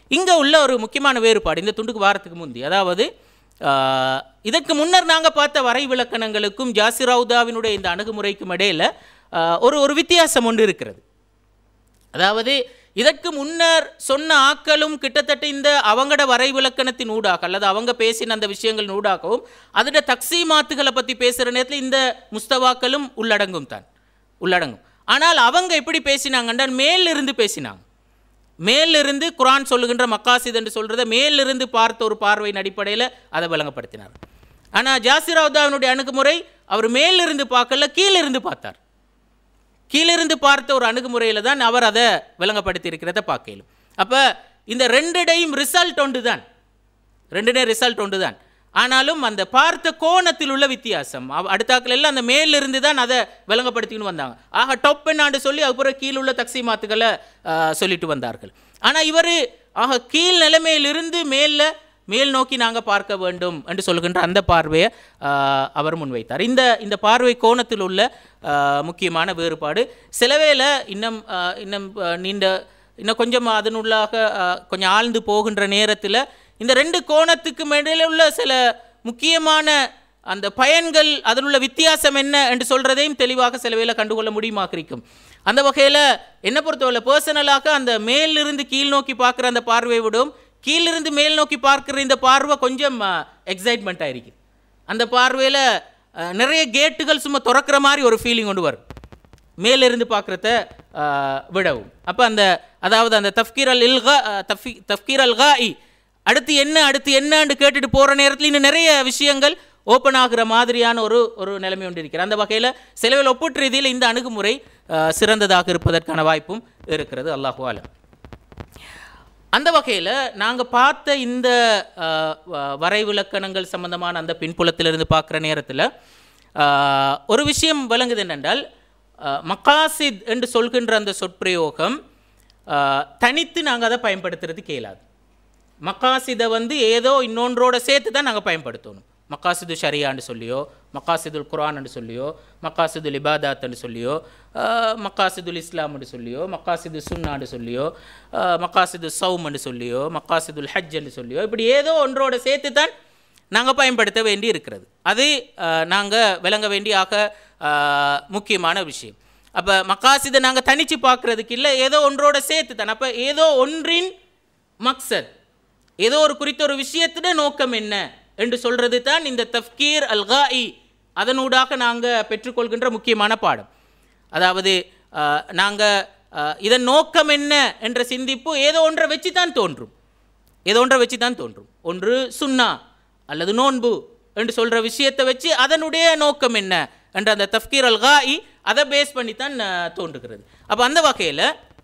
இங்கே உள்ள ஒரு முக்கியமான வேறுபாடு இந்த துண்டுக்கு வாரத்துக்கு முந்தி அதாவது ஆஹ், இதற்கு முன்னர் நாங்கள் பார்த்த வரை விளக்கணங்களுக்கும் ஜாசிரவுதாவினுடைய இந்த அணுகுமுறைக்கும் இடையில் ஆஹ், ஒரு ஒரு வித்தியாசம் ஒன்று இருக்கிறது அதாவது இதற்கு முன்னர் சொன்ன ஆக்களும் கிட்டத்தட்ட இந்த அவங்களோட வரைவிலக்கணத்தின் ஊடாக அல்லது அவங்க பேசின அந்த விஷயங்கள் ஊடாகவும் அதோட தக்சீமாத்துகளை பற்றி பேசுகிற நேரத்தில் இந்த முஸ்தவாக்களும் உள்ளடங்கும் தான் உள்ளடங்கும் ஆனால் அவங்க எப்படி பேசினாங்கன்னா மேலிருந்து பேசினாங்க மேலிருந்து குரான் சொல்லுகின்ற மக்காசித் என்று சொல்கிறத மேலிருந்து பார்த்த ஒரு பார்வையின் அடிப்படையில் அதை விளங்கப்படுத்தினார் ஆனால் ஜாசிராவுதாவினுடைய அணுகுமுறை அவர் மேலிருந்து பார்க்கல கீழிருந்து பார்த்தார் கீழிருந்து பார்த்த ஒரு அணுகுமுறையில் தான் அவர் அதை விளங்கப்படுத்தி இருக்கிறத பார்க்கலும் அப்போ இந்த ரெண்டுடையும் ரிசல்ட் ஒன்று தான் ரெண்டுடே ரிசல்ட் ஒன்று தான் ஆனாலும் அந்த பார்த்த கோணத்தில் உள்ள வித்தியாசம் அவ- அடுத்தாக்கள் எல்லாம் அந்த மேலிருந்து தான் அதை விளங்கப்படுத்தின்னு வந்தாங்க ஆக டொப் என்னாண்டு சொல்லி அதுக்கப்புறம் கீழ் உள்ள தக்சிமாத்துக்களை ஆஹ், சொல்லிட்டு வந்தார்கள் ஆனால் இவர் ஆக கீழ் நிலைமையிலிருந்து மேலில் மேல் நோக்கி நாங்கள் பார்க்க வேண்டும் என்று சொல்கின்ற அந்த பார்வையை ஆஹ், அவர் முன்வைத்தார் இந்த இந்த பார்வை கோணத்தில் உள்ள ஆஹ், முக்கியமான வேறுபாடு சிலவேளை இன்னும் ஆஹ், இன்னும் ஆஹ், நீண்ட இன்னும் கொஞ்சம் அதனுள்ளாக ஆஹ், கொஞ்சம் ஆழ்ந்து போகின்ற நேரத்தில் இந்த ரெண்டு கோணத்துக்கு இடையில உள்ள சில முக்கியமான அந்த பயன்கள் அதில் உள்ள வித்தியாசம் என்ன என்று சொல்கிறதையும் தெளிவாக சில வேளை கண்டுகொள்ள முடியுமாக இருக்கும் அந்த வகையில் என்ன பொறுத்தவரை பர்சனலாக அந்த மேலிருந்து கீழ் நோக்கி பார்க்குற அந்த பார்வையை விடும் கீழிருந்து மேல் நோக்கி பார்க்குற இந்த பார்வை கொஞ்சம் எக்ஸைட்மெண்ட் ஆயிருக்கு அந்த பார்வையில் நிறைய கேட்டுகள் சும்மா திறக்கிற மாதிரி ஒரு ஃபீலிங் கொண்டு வரும் மேலிருந்து பார்க்குறத விடவும் அப்போ அந்த அதாவது அந்த தஃப்கீர் அல் இல்கா அஹ், தஃபி தஃப்கீர் அல் காஇ அடுத்து என்ன அடுத்து என்னன்னு கேட்டுட்டு போகிற நேரத்தில் இன்னும் நிறைய விஷயங்கள் ஓப்பன் ஆகுற மாதிரியான ஒரு ஒரு நிலைமை ஒன்று இருக்கிறது அந்த வகையில் சிலவில் ஒப்பீட்டு ரீதியில் இந்த அணுகுமுறை அஹ், சிறந்ததாக இருப்பதற்கான வாய்ப்பும் இருக்கிறது அல்லாஹு ஆலம் அந்த வகையில் நாங்கள் பார்த்த இந்த அஹ், வ- வரைவிலக்கணங்கள் சம்பந்தமான அந்த பின்புலத்திலிருந்து பார்க்குற நேரத்தில் ஒரு விஷயம் விளங்குது என்னென்றால் அஹ், மக்காசித் என்று சொல்கின்ற அந்த சொற்பிரயோகம் அஹ், தனித்து நாங்கள் அதை பயன்படுத்துறது இயலாது மக்காசிதை வந்து ஏதோ இன்னொன்றோட சேர்த்து தான் நாங்கள் பயன்படுத்தணும் மக்காசிது ஷரியான்னு சொல்லியோ மக்காசிதுல் குரான்னு சொல்லியோ மக்காசிதுல் இபாதாத்னு சொல்லியோ ஆஹ், மக்காசிதுல் இஸ்லாம்னு சொல்லியோ மக்காசிது சுன்னான்னு சொல்லியோ ஆஹ், மக்காசிது சவும்னு சொல்லியோ மக்காசிதுல் ஹஜ்ஜன்னு சொல்லியோ இப்படி ஏதோ ஒன்றோட சேர்த்து தான் நாங்கள் பயன்படுத்த வேண்டி இருக்கிறது அது நாங்கள் விளங்க வேண்டிய ஆக ஆஹ், முக்கியமான விஷயம் அப்போ மக்காசிதை நாங்கள் தனித்து பார்க்குறதுக்கு இல்லை ஏதோ ஒன்றோட சேர்த்து தான் அப்போ ஏதோ ஒன்றின் மக்சத் ஏதோ ஒரு குறித்த ஒரு விஷயத்திட நோக்கம் என்ன என்று சொல்றது தான் இந்த தஃப்கீர் அல்காஇ அதனூடாக நாங்கள் பெற்றுக்கொள்கின்ற முக்கியமான பாடம் அதாவது நாங்கள் இதன் நோக்கம் என்ன என்ற சிந்திப்பு ஏதோ ஒன்றை வச்சு தான் தோன்றும் ஏதோ ஒன்றை வச்சு தான் தோன்றும் ஒன்று சுன்னா அல்லது நோன்பு என்று சொல்கிற விஷயத்தை வச்சு அதனுடைய நோக்கம் என்ன என்ற அந்த தஃப்கீர் அல்காஇ அதை பேஸ் பண்ணி தான் அஹ், தோன்றுகிறது அப்போ அந்த வகையில்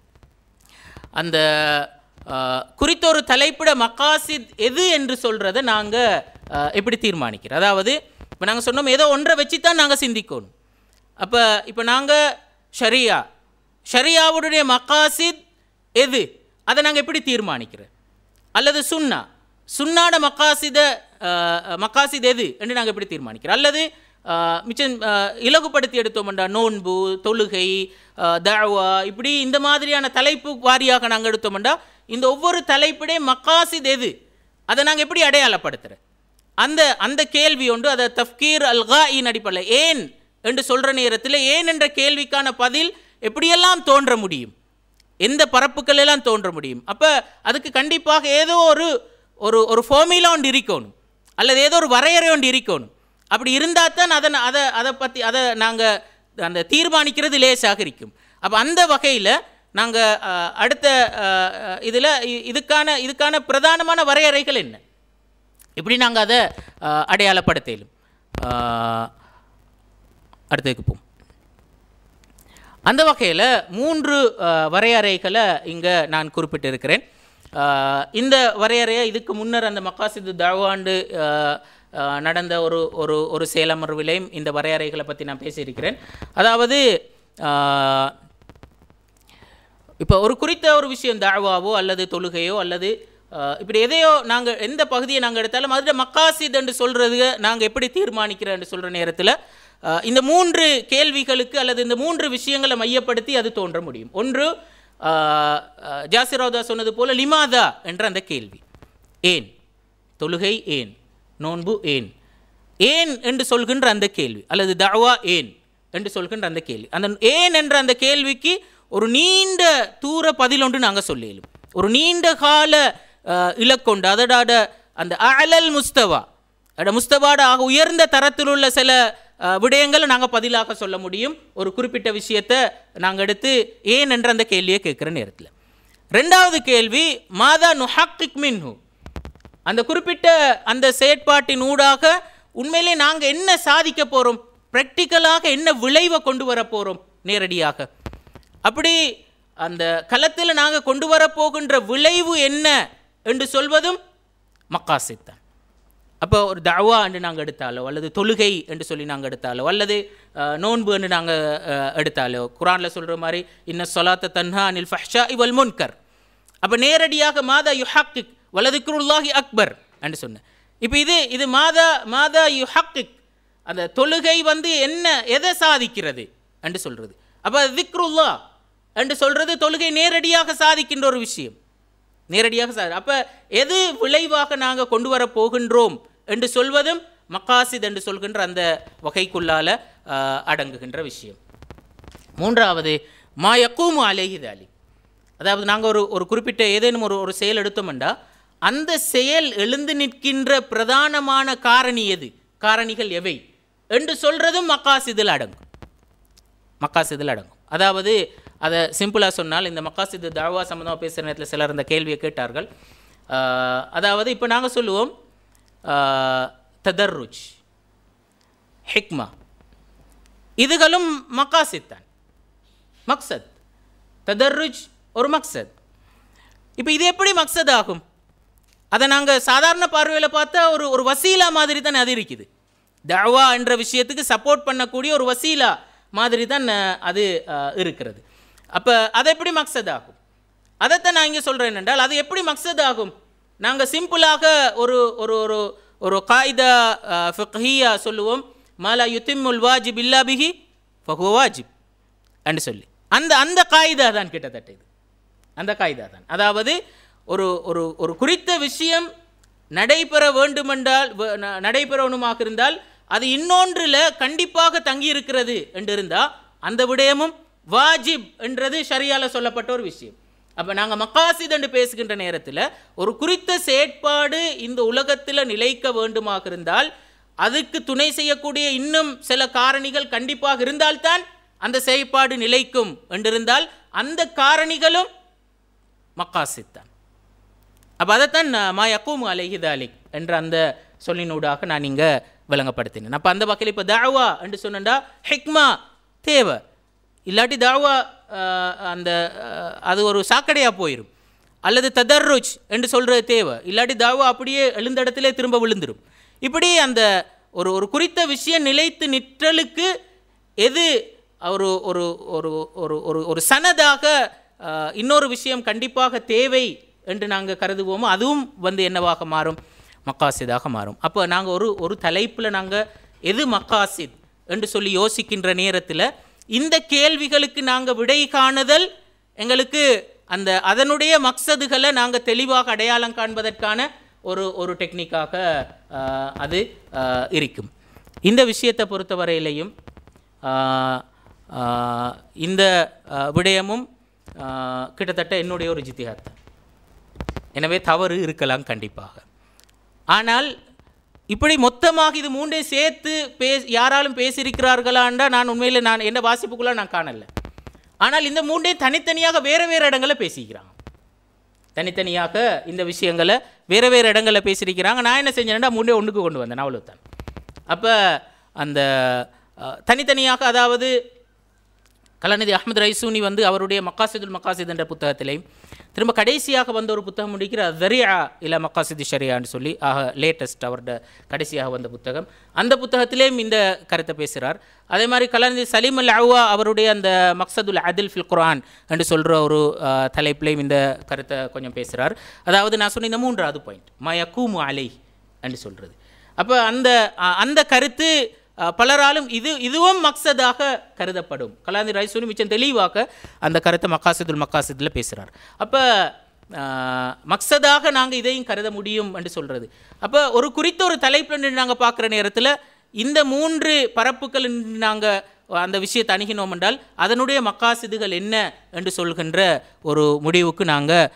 அந்த அஹ், குறித்த ஒரு தலைப்பிட மக்காசித் எது என்று சொல்கிறத நாங்கள் எப்படி தீர்மானிக்கிறோம் அதாவது இப்போ நாங்கள் சொன்னோம் ஏதோ ஒன்றை வச்சு தான் நாங்கள் சிந்திக்கணும் அப்போ இப்போ நாங்கள் ஷரியா ஷரியாவுடைய மக்காசித் எது அதை நாங்கள் எப்படி தீர்மானிக்கிறோம் அல்லது சுன்னா சுன்னாட மக்காசித அஹ், மக்காசித் எது என்று நாங்கள் எப்படி தீர்மானிக்கிறோம் அல்லது அஹ், மிச்சம் அஹ், இலகுப்படுத்தி எடுத்தோம்டா நோன்பு தொழுகை அஹ், தஅவா இப்படி இந்த மாதிரியான தலைப்பு வாரியாக நாங்கள் எடுத்தோம்டா இந்த ஒவ்வொரு தலைப்பிடே மக்காசித் எது அதை நாங்கள் எப்படி அடையாளப்படுத்துகிறோம் அந்த அந்த கேள்வி ஒன்று அதை தஃப்கீர் அல்காயின் அடிப்படையில் ஏன் என்று சொல்கிற நேரத்தில் ஏன் என்ற கேள்விக்கான பதில் எப்படியெல்லாம் தோன்ற முடியும் எந்த பரப்புக்கள் எல்லாம் தோன்ற முடியும் அப்போ அதுக்கு கண்டிப்பாக ஏதோ ஒரு ஒரு ஒரு ஃபார்முலா ஒன்று இருக்கணும் அல்லது ஏதோ ஒரு வரையறை ஒன்று இருக்கணும் அப்படி இருந்தால் தான் அதை அதை அதை பற்றி அதை நாங்கள் அந்த தீர்மானிக்கிறது லேசாக இருக்கும் அப்போ அந்த வகையில் நாங்கள் அடுத்த இதில் இதுக்கான இதுக்கான பிரதானமான வரையறைகள் என்ன இப்படி நாங்கள் அதை அஹ், அடையாளப்படுத்தலும் அஹ், அடுத்ததுக்கு போம் அந்த வகையில் மூன்று அஹ், வரையறைகளை இங்கே நான் குறிப்பிட்டிருக்கிறேன் அஹ், இந்த வரையறையை இதுக்கு முன்னர் அந்த மக்காசிது தாவாண்டு அஹ், அஹ், நடந்த ஒரு ஒரு ஒரு சேலமர்விலையும் இந்த வரையறைகளை பற்றி நான் பேசியிருக்கிறேன் அதாவது அஹ், இப்போ ஒரு குறித்த ஒரு விஷயம் தாவாவோ அல்லது தொழுகையோ அல்லது அஹ், இப்படி எதையோ நாங்கள் எந்த பகுதியை நாங்கள் எடுத்தாலும் அதில் மக்காசித் என்று சொல்கிறது நாங்கள் எப்படி தீர்மானிக்கிறோம் என்று சொல்கிற நேரத்தில் அஹ், இந்த மூன்று கேள்விகளுக்கு அல்லது இந்த மூன்று விஷயங்களை மையப்படுத்தி அது தோன்ற முடியும் ஒன்று ஜாசிரவுதா சொன்னது போல லிமாதா என்ற அந்த கேள்வி ஏன் தொழுகை ஏன் நோன்பு ஏன் ஏன் என்று சொல்கின்ற அந்த கேள்வி அல்லது தவா ஏன் என்று சொல்கின்ற அந்த கேள்வி அந்த ஏன் என்ற அந்த கேள்விக்கு ஒரு நீண்ட தூர பதில் ஒன்று நாங்கள் சொல்லிடும் ஒரு நீண்ட கால அஹ், இலக்கொண்டு அதோட அந்த அலல் முஸ்தவா அட முஸ்தபாட ஆக உயர்ந்த தரத்தில் உள்ள சில அஹ், விடயங்களை நாங்கள் பதிலாக சொல்ல முடியும் ஒரு குறிப்பிட்ட விஷயத்தை நாங்கள் எடுத்து ஏன் என்ற அந்த கேள்வியை கேட்குற நேரத்தில் ரெண்டாவது கேள்வி மாதா நுஹக்கிக் மின்ஹு அந்த குறிப்பிட்ட அந்த செயற்பாட்டின் ஊடாக உண்மையிலே நாங்கள் என்ன சாதிக்க போகிறோம் ப்ராக்டிக்கலாக என்ன விளைவை கொண்டு வர போகிறோம் நேரடியாக அப்படி அந்த களத்தில் நாங்கள் கொண்டு வர போகின்ற விளைவு என்ன என்று சொல்வதும் மக்காசித் தான் அப்போ ஒரு தவா என்று நாங்கள் எடுத்தாலோ அல்லது தொழுகை என்று சொல்லி நாங்கள் எடுத்தாலோ அல்லது அஹ், நோன்பு என்று நாங்கள் எடுத்தாலோ குரானில் சொல்கிற மாதிரி இன்ன சொலாத்த தன்ஹா அனில் ஃபஹ்ஷா இவல் முன்கர் அப்போ நேரடியாக மாதா யுஹக்கிக் வலதுக்குருல்லாஹி அக்பர் என்று சொன்னேன் இப்போ இது இது மாதா மாதா யுஹக்கிக் அந்த தொழுகை வந்து என்ன எதை சாதிக்கிறது என்று சொல்கிறது அப்போ திக்ருல்லா என்று சொல்கிறது தொழுகை நேரடியாக சாதிக்கின்ற ஒரு விஷயம் நேரடியாக சார் அப்போ எது விளைவாக நாங்கள் கொண்டு வர போகின்றோம் என்று சொல்வதும் மக்காசித் என்று சொல்கின்ற அந்த வகைக்குள்ளால ஆஹ், அடங்குகின்ற விஷயம் மூன்றாவது மா யக்கூமு அலேஹி தாலி அதாவது நாங்கள் ஒரு ஒரு குறிப்பிட்ட ஏதேனும் ஒரு ஒரு செயல் எடுத்தோம்டா அந்த செயல் எழுந்து நிற்கின்ற பிரதானமான காரணி எது காரணிகள் எவை என்று சொல்கிறதும் மக்காசிதில் அடங்கும் மக்காசிதில் அடங்கும் அதாவது அதை சிம்பிளாக சொன்னால் இந்த மக்காசிது தாவா சம்மந்தமாக பேசுகிற நேரத்தில் சிலர் இந்த கேள்வியை கேட்டார்கள் ஆஹ், அதாவது இப்போ நாங்கள் சொல்லுவோம் ஆஹ், ததர்ருஜ் ஹிக்மா இதுகளும் மக்காசித் தான் மக்சத் ததர்ருஜ் ஒரு மக்சத் இப்போ இது எப்படி மக்சத் ஆகும் அதை நாங்கள் சாதாரண பார்வையில் பார்த்தா ஒரு ஒரு வசீலா மாதிரி தான் அது இருக்குது தவா என்ற விஷயத்துக்கு சப்போர்ட் பண்ணக்கூடிய ஒரு வசீலா மாதிரி தான் அஹ், அது அஹ், இருக்கிறது அப்போ அது எப்படி மக்சத் ஆகும் அதைத்தான் நான் இங்கே சொல்கிறேன் என்றால் அது எப்படி மக்சத் ஆகும் நாங்கள் சிம்பிளாக ஒரு ஒரு ஒரு ஒரு காய்தா ஃபிக்ஹியா சொல்லுவோம் மாலா யுத்திமுல் வாஜிப் இல்லா பிஹி ஃபஹுவ வாஜிப் என்று சொல்லி அந்த அந்த காய்தா தான் கிட்டத்தட்ட இது அந்த காய்தா தான் அதாவது ஒரு ஒரு ஒரு குறித்த விஷயம் நடைபெற வேண்டுமென்றால் வ- ந- நடைபெறணுமாக இருந்தால் அது இன்னொன்றில் கண்டிப்பாக தங்கி இருக்கிறது என்று இருந்தால் அந்த விடயமும் வாஜிப் என்றது ஷரியால சொல்லப்பட்ட ஒரு விஷயம் அப்போ நாங்கள் மக்காசித் என்று பேசுகின்ற நேரத்தில் ஒரு குறித்த செயற்பாடு இந்த உலகத்தில் நிலைக்க வேண்டுமாக இருந்தால் அதுக்கு துணை செய்யக்கூடிய இன்னும் சில காரணிகள் கண்டிப்பாக இருந்தால்தான் அந்த செயற்பாடு நிலைக்கும் என்றிருந்தால் அந்த காரணிகளும் மக்காசித் தான் அப்போ அதைத்தான் நான் மா யக்கூமு அலைஹி தாலிக் என்ற அந்த சொல்லினூடாக நான் இங்கே விளங்கப்படுத்தினேன் அப்போ அந்த வகையில் இப்போ தாவா என்று சொன்னேன்டா ஹிக்மா தேவை இல்லாட்டி தாவா ஆஹ், அந்த ஆஹ், அது ஒரு சாக்கடையாக போயிடும் அல்லது ததர்ருஜ் என்று சொல்கிறது தேவை இல்லாட்டி தாவா அப்படியே எழுந்த இடத்திலே திரும்ப விழுந்துடும் இப்படி அந்த ஒரு ஒரு குறித்த விஷயம் நிலைத்து நிற்றலுக்கு எது ஒரு ஒரு ஒரு ஒரு ஒரு ஒரு சனதாக ஆஹ், இன்னொரு விஷயம் கண்டிப்பாக தேவை என்று நாங்கள் கருதுவோமோ அதுவும் வந்து என்னவாக மாறும் மக்காசிதாக மாறும் அப்போ நாங்கள் ஒரு ஒரு தலைப்பில் நாங்கள் எது மக்காசித் என்று சொல்லி யோசிக்கின்ற நேரத்தில் இந்த கேள்விகளுக்கு நாங்கள் விடை காணுதல் எங்களுக்கு அந்த அதனுடைய மக்சதுகளை நாங்கள் தெளிவாக அடையாளம் காண்பதற்கான ஒரு ஒரு டெக்னிக்காக ஆஹ், அது ஆஹ், இருக்கும் இந்த விஷயத்தை பொறுத்தவரையிலையும் ஆஹ், ஆஹ், இந்த ஆஹ், விடயமும் ஆஹ், கிட்டத்தட்ட என்னுடைய ஒரு ஜித்தியாத் தான் எனவே தவறு இருக்கலாம் கண்டிப்பாக ஆனால் இப்படி மொத்தமாக இது மூன்றே சேர்த்து பே யாராலும் பேசியிருக்கிறார்களாண்டா நான் உண்மையில் நான் என்ன வாசிப்புக்குள்ள நான் காணல ஆனால் இந்த மூன்றே தனித்தனியாக வேறு வேறு இடங்களில் பேசிக்கிறாங்க தனித்தனியாக இந்த விஷயங்களை வேறு வேறு இடங்களில் பேசியிருக்கிறாங்க நான் என்ன செஞ்சேன்னா மூன்றே ஒன்றுக்கு கொண்டு வந்தேன் அவ்வளோதான் அப்போ அந்த அஹ், தனித்தனியாக அதாவது கலாநிதி அஹ்மத் ரைசூனி வந்து அவருடைய மக்காசிதுல் மக்காசித் என்ற புத்தகத்திலையும் திரும்ப கடைசியாக வந்த ஒரு புத்தகம் முடிக்கிற தரியா இல்ல மக்காசிது ஷரியான்னு சொல்லி ஆக லேட்டஸ்ட் அவரோட கடைசியாக வந்த புத்தகம் அந்த புத்தகத்திலேயும் இந்த கருத்தை பேசுகிறார் அதே மாதிரி கலாநிதி சலீம் அல் அவ்வா அவருடைய அந்த மக்சதுல் அதில் ஃபில் குர்ஆன் என்று சொல்கிற ஒரு அஹ், தலைப்பிலையும் இந்த கருத்தை கொஞ்சம் பேசுகிறார் அதாவது நான் சொன்ன இந்த மூன்றாவது பாயிண்ட் மயக்கூமு அலை என்று சொல்கிறது அப்போ அந்த அ- அந்த கருத்து அஹ், பலராலும் இது இதுவும் மக்சதாக கருதப்படும் கலாநிதி ரைசூனி மிச்சம் தெளிவாக அந்த கருத்தை மக்காசிதுல் மக்காசிதில் பேசுகிறார் அப்போ மக்சதாக நாங்கள் இதையும் கருத முடியும் என்று சொல்கிறது அப்போ ஒரு குறித்த ஒரு தலைப்பு நாங்கள் பார்க்குற நேரத்தில் இந்த மூன்று பரப்புகள் நாங்கள் அந்த விஷயத்தை அணுகினோம் என்றால் அதனுடைய மக்காசிதுகள் என்ன என்று சொல்கின்ற ஒரு முடிவுக்கு நாங்கள்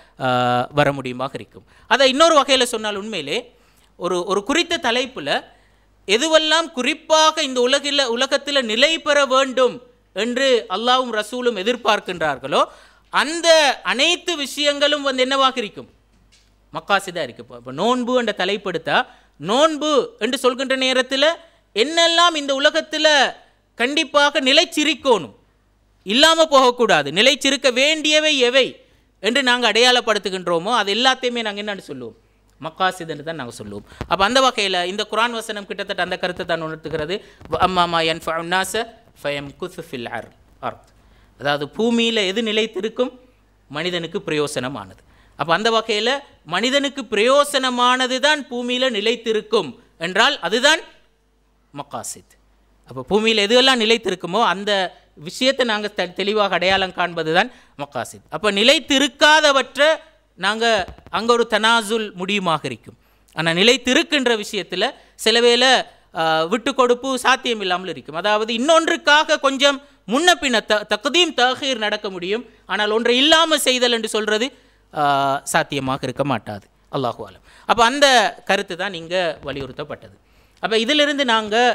வர முடியுமாக இருக்கும் அதை இன்னொரு வகையில் சொன்னால் உண்மையிலே ஒரு ஒரு குறித்த தலைப்பில் எதுவெல்லாம் குறிப்பாக இந்த உலகில் உலகத்தில் நிலை பெற வேண்டும் என்று அல்லாவும் ரசூலும் எதிர்பார்க்கின்றார்களோ அந்த அனைத்து விஷயங்களும் வந்து என்னவாக இருக்கும் மக்காசிதா இருக்கு இப்போ இப்போ நோன்பு என்ற தலைப்படுத்தா நோன்பு என்று சொல்கின்ற நேரத்தில் என்னெல்லாம் இந்த உலகத்தில் கண்டிப்பாக நிலைச்சிரிக்கணும் இல்லாமல் போகக்கூடாது நிலைச்சிருக்க வேண்டியவை எவை என்று நாங்கள் அடையாளப்படுத்துகின்றோமோ அது எல்லாத்தையுமே நாங்கள் என்னன்னு சொல்லுவோம் மக்காசிதன்னு தான் நாங்கள் சொல்லுவோம் அப்போ அந்த வகையில் இந்த குரான் வசனம் கிட்டத்தட்ட அந்த கருத்தை தான் உணர்த்துகிறது அம்மாமா என் ஃபன்னாச ஃபயம் குசுஃபில் அர் அர்த் அதாவது பூமியில் எது நிலைத்திருக்கும் மனிதனுக்கு பிரயோசனமானது அப்போ அந்த வகையில் மனிதனுக்கு பிரயோசனமானது தான் பூமியில் நிலைத்திருக்கும் என்றால் அதுதான் மக்காசித் அப்போ பூமியில் எதுவெல்லாம் நிலைத்திருக்குமோ அந்த விஷயத்தை நாங்கள் தெ தெளிவாக அடையாளம் காண்பது தான் மக்காசித் அப்போ நிலைத்திருக்காதவற்றை நாங்கள் அங்கே ஒரு தனாசுல் முடியுமாக இருக்கும் ஆனால் நிலைத்திருக்கின்ற விஷயத்தில் சில வேளை ஆஹ், விட்டு கொடுப்பு சாத்தியம் இல்லாமல் இருக்கும் அதாவது இன்னொன்றுக்காக கொஞ்சம் முன்ன பின்ன த தகுதீம் தகீர் நடக்க முடியும் ஆனால் ஒன்றை இல்லாமல் செய்தல் என்று சொல்கிறது ஆஹ், சாத்தியமாக இருக்க மாட்டாது அல்லாஹு ஆலம் அப்போ அந்த கருத்து தான் இங்கே வலியுறுத்தப்பட்டது அப்போ இதிலிருந்து நாங்கள்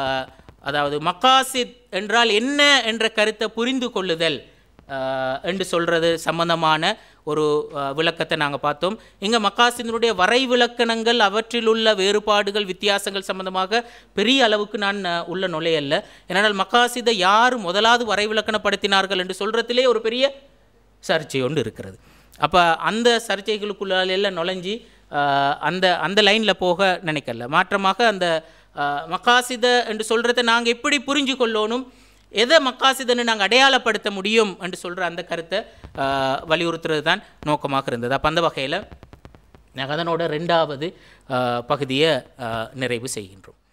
அதாவது மக்காசித் என்றால் என்ன என்ற கருத்தை புரிந்து கொள்ளுதல் ஆஹ், என்று சொல்கிறது சம்பந்தமான ஒரு ஆஹ், விளக்கத்தை நாங்கள் பார்த்தோம் இங்கே மக்காசினுடைய வரை விளக்கணங்கள் அவற்றில் உள்ள வேறுபாடுகள் வித்தியாசங்கள் சம்பந்தமாக பெரிய அளவுக்கு நான் ஆஹ், உள்ள நுழையல்ல ஏனென்றால் மக்காசிதை யார் முதலாவது வரை விளக்கணப்படுத்தினார்கள் என்று சொல்கிறதிலே ஒரு பெரிய சர்ச்சை ஒன்று இருக்கிறது அப்போ அந்த சர்ச்சைகளுக்குள்ளால நுழைஞ்சி ஆஹ், அந்த அந்த லைனில் போக நினைக்கல மாற்றமாக அந்த ஆஹ், மக்காசித என்று சொல்கிறத நாங்கள் எப்படி புரிஞ்சு கொள்ளணும் எதை மக்காசிதன்னு நாங்கள் அடையாளப்படுத்த முடியும் என்று சொல்கிற அந்த கருத்தை ஆஹ், வலியுறுத்துறது தான் நோக்கமாக இருந்தது அப்போ அந்த வகையில் நாங்கள் அதனோட ரெண்டாவது ஆஹ், பகுதியை ஆஹ், நிறைவு செய்கின்றோம்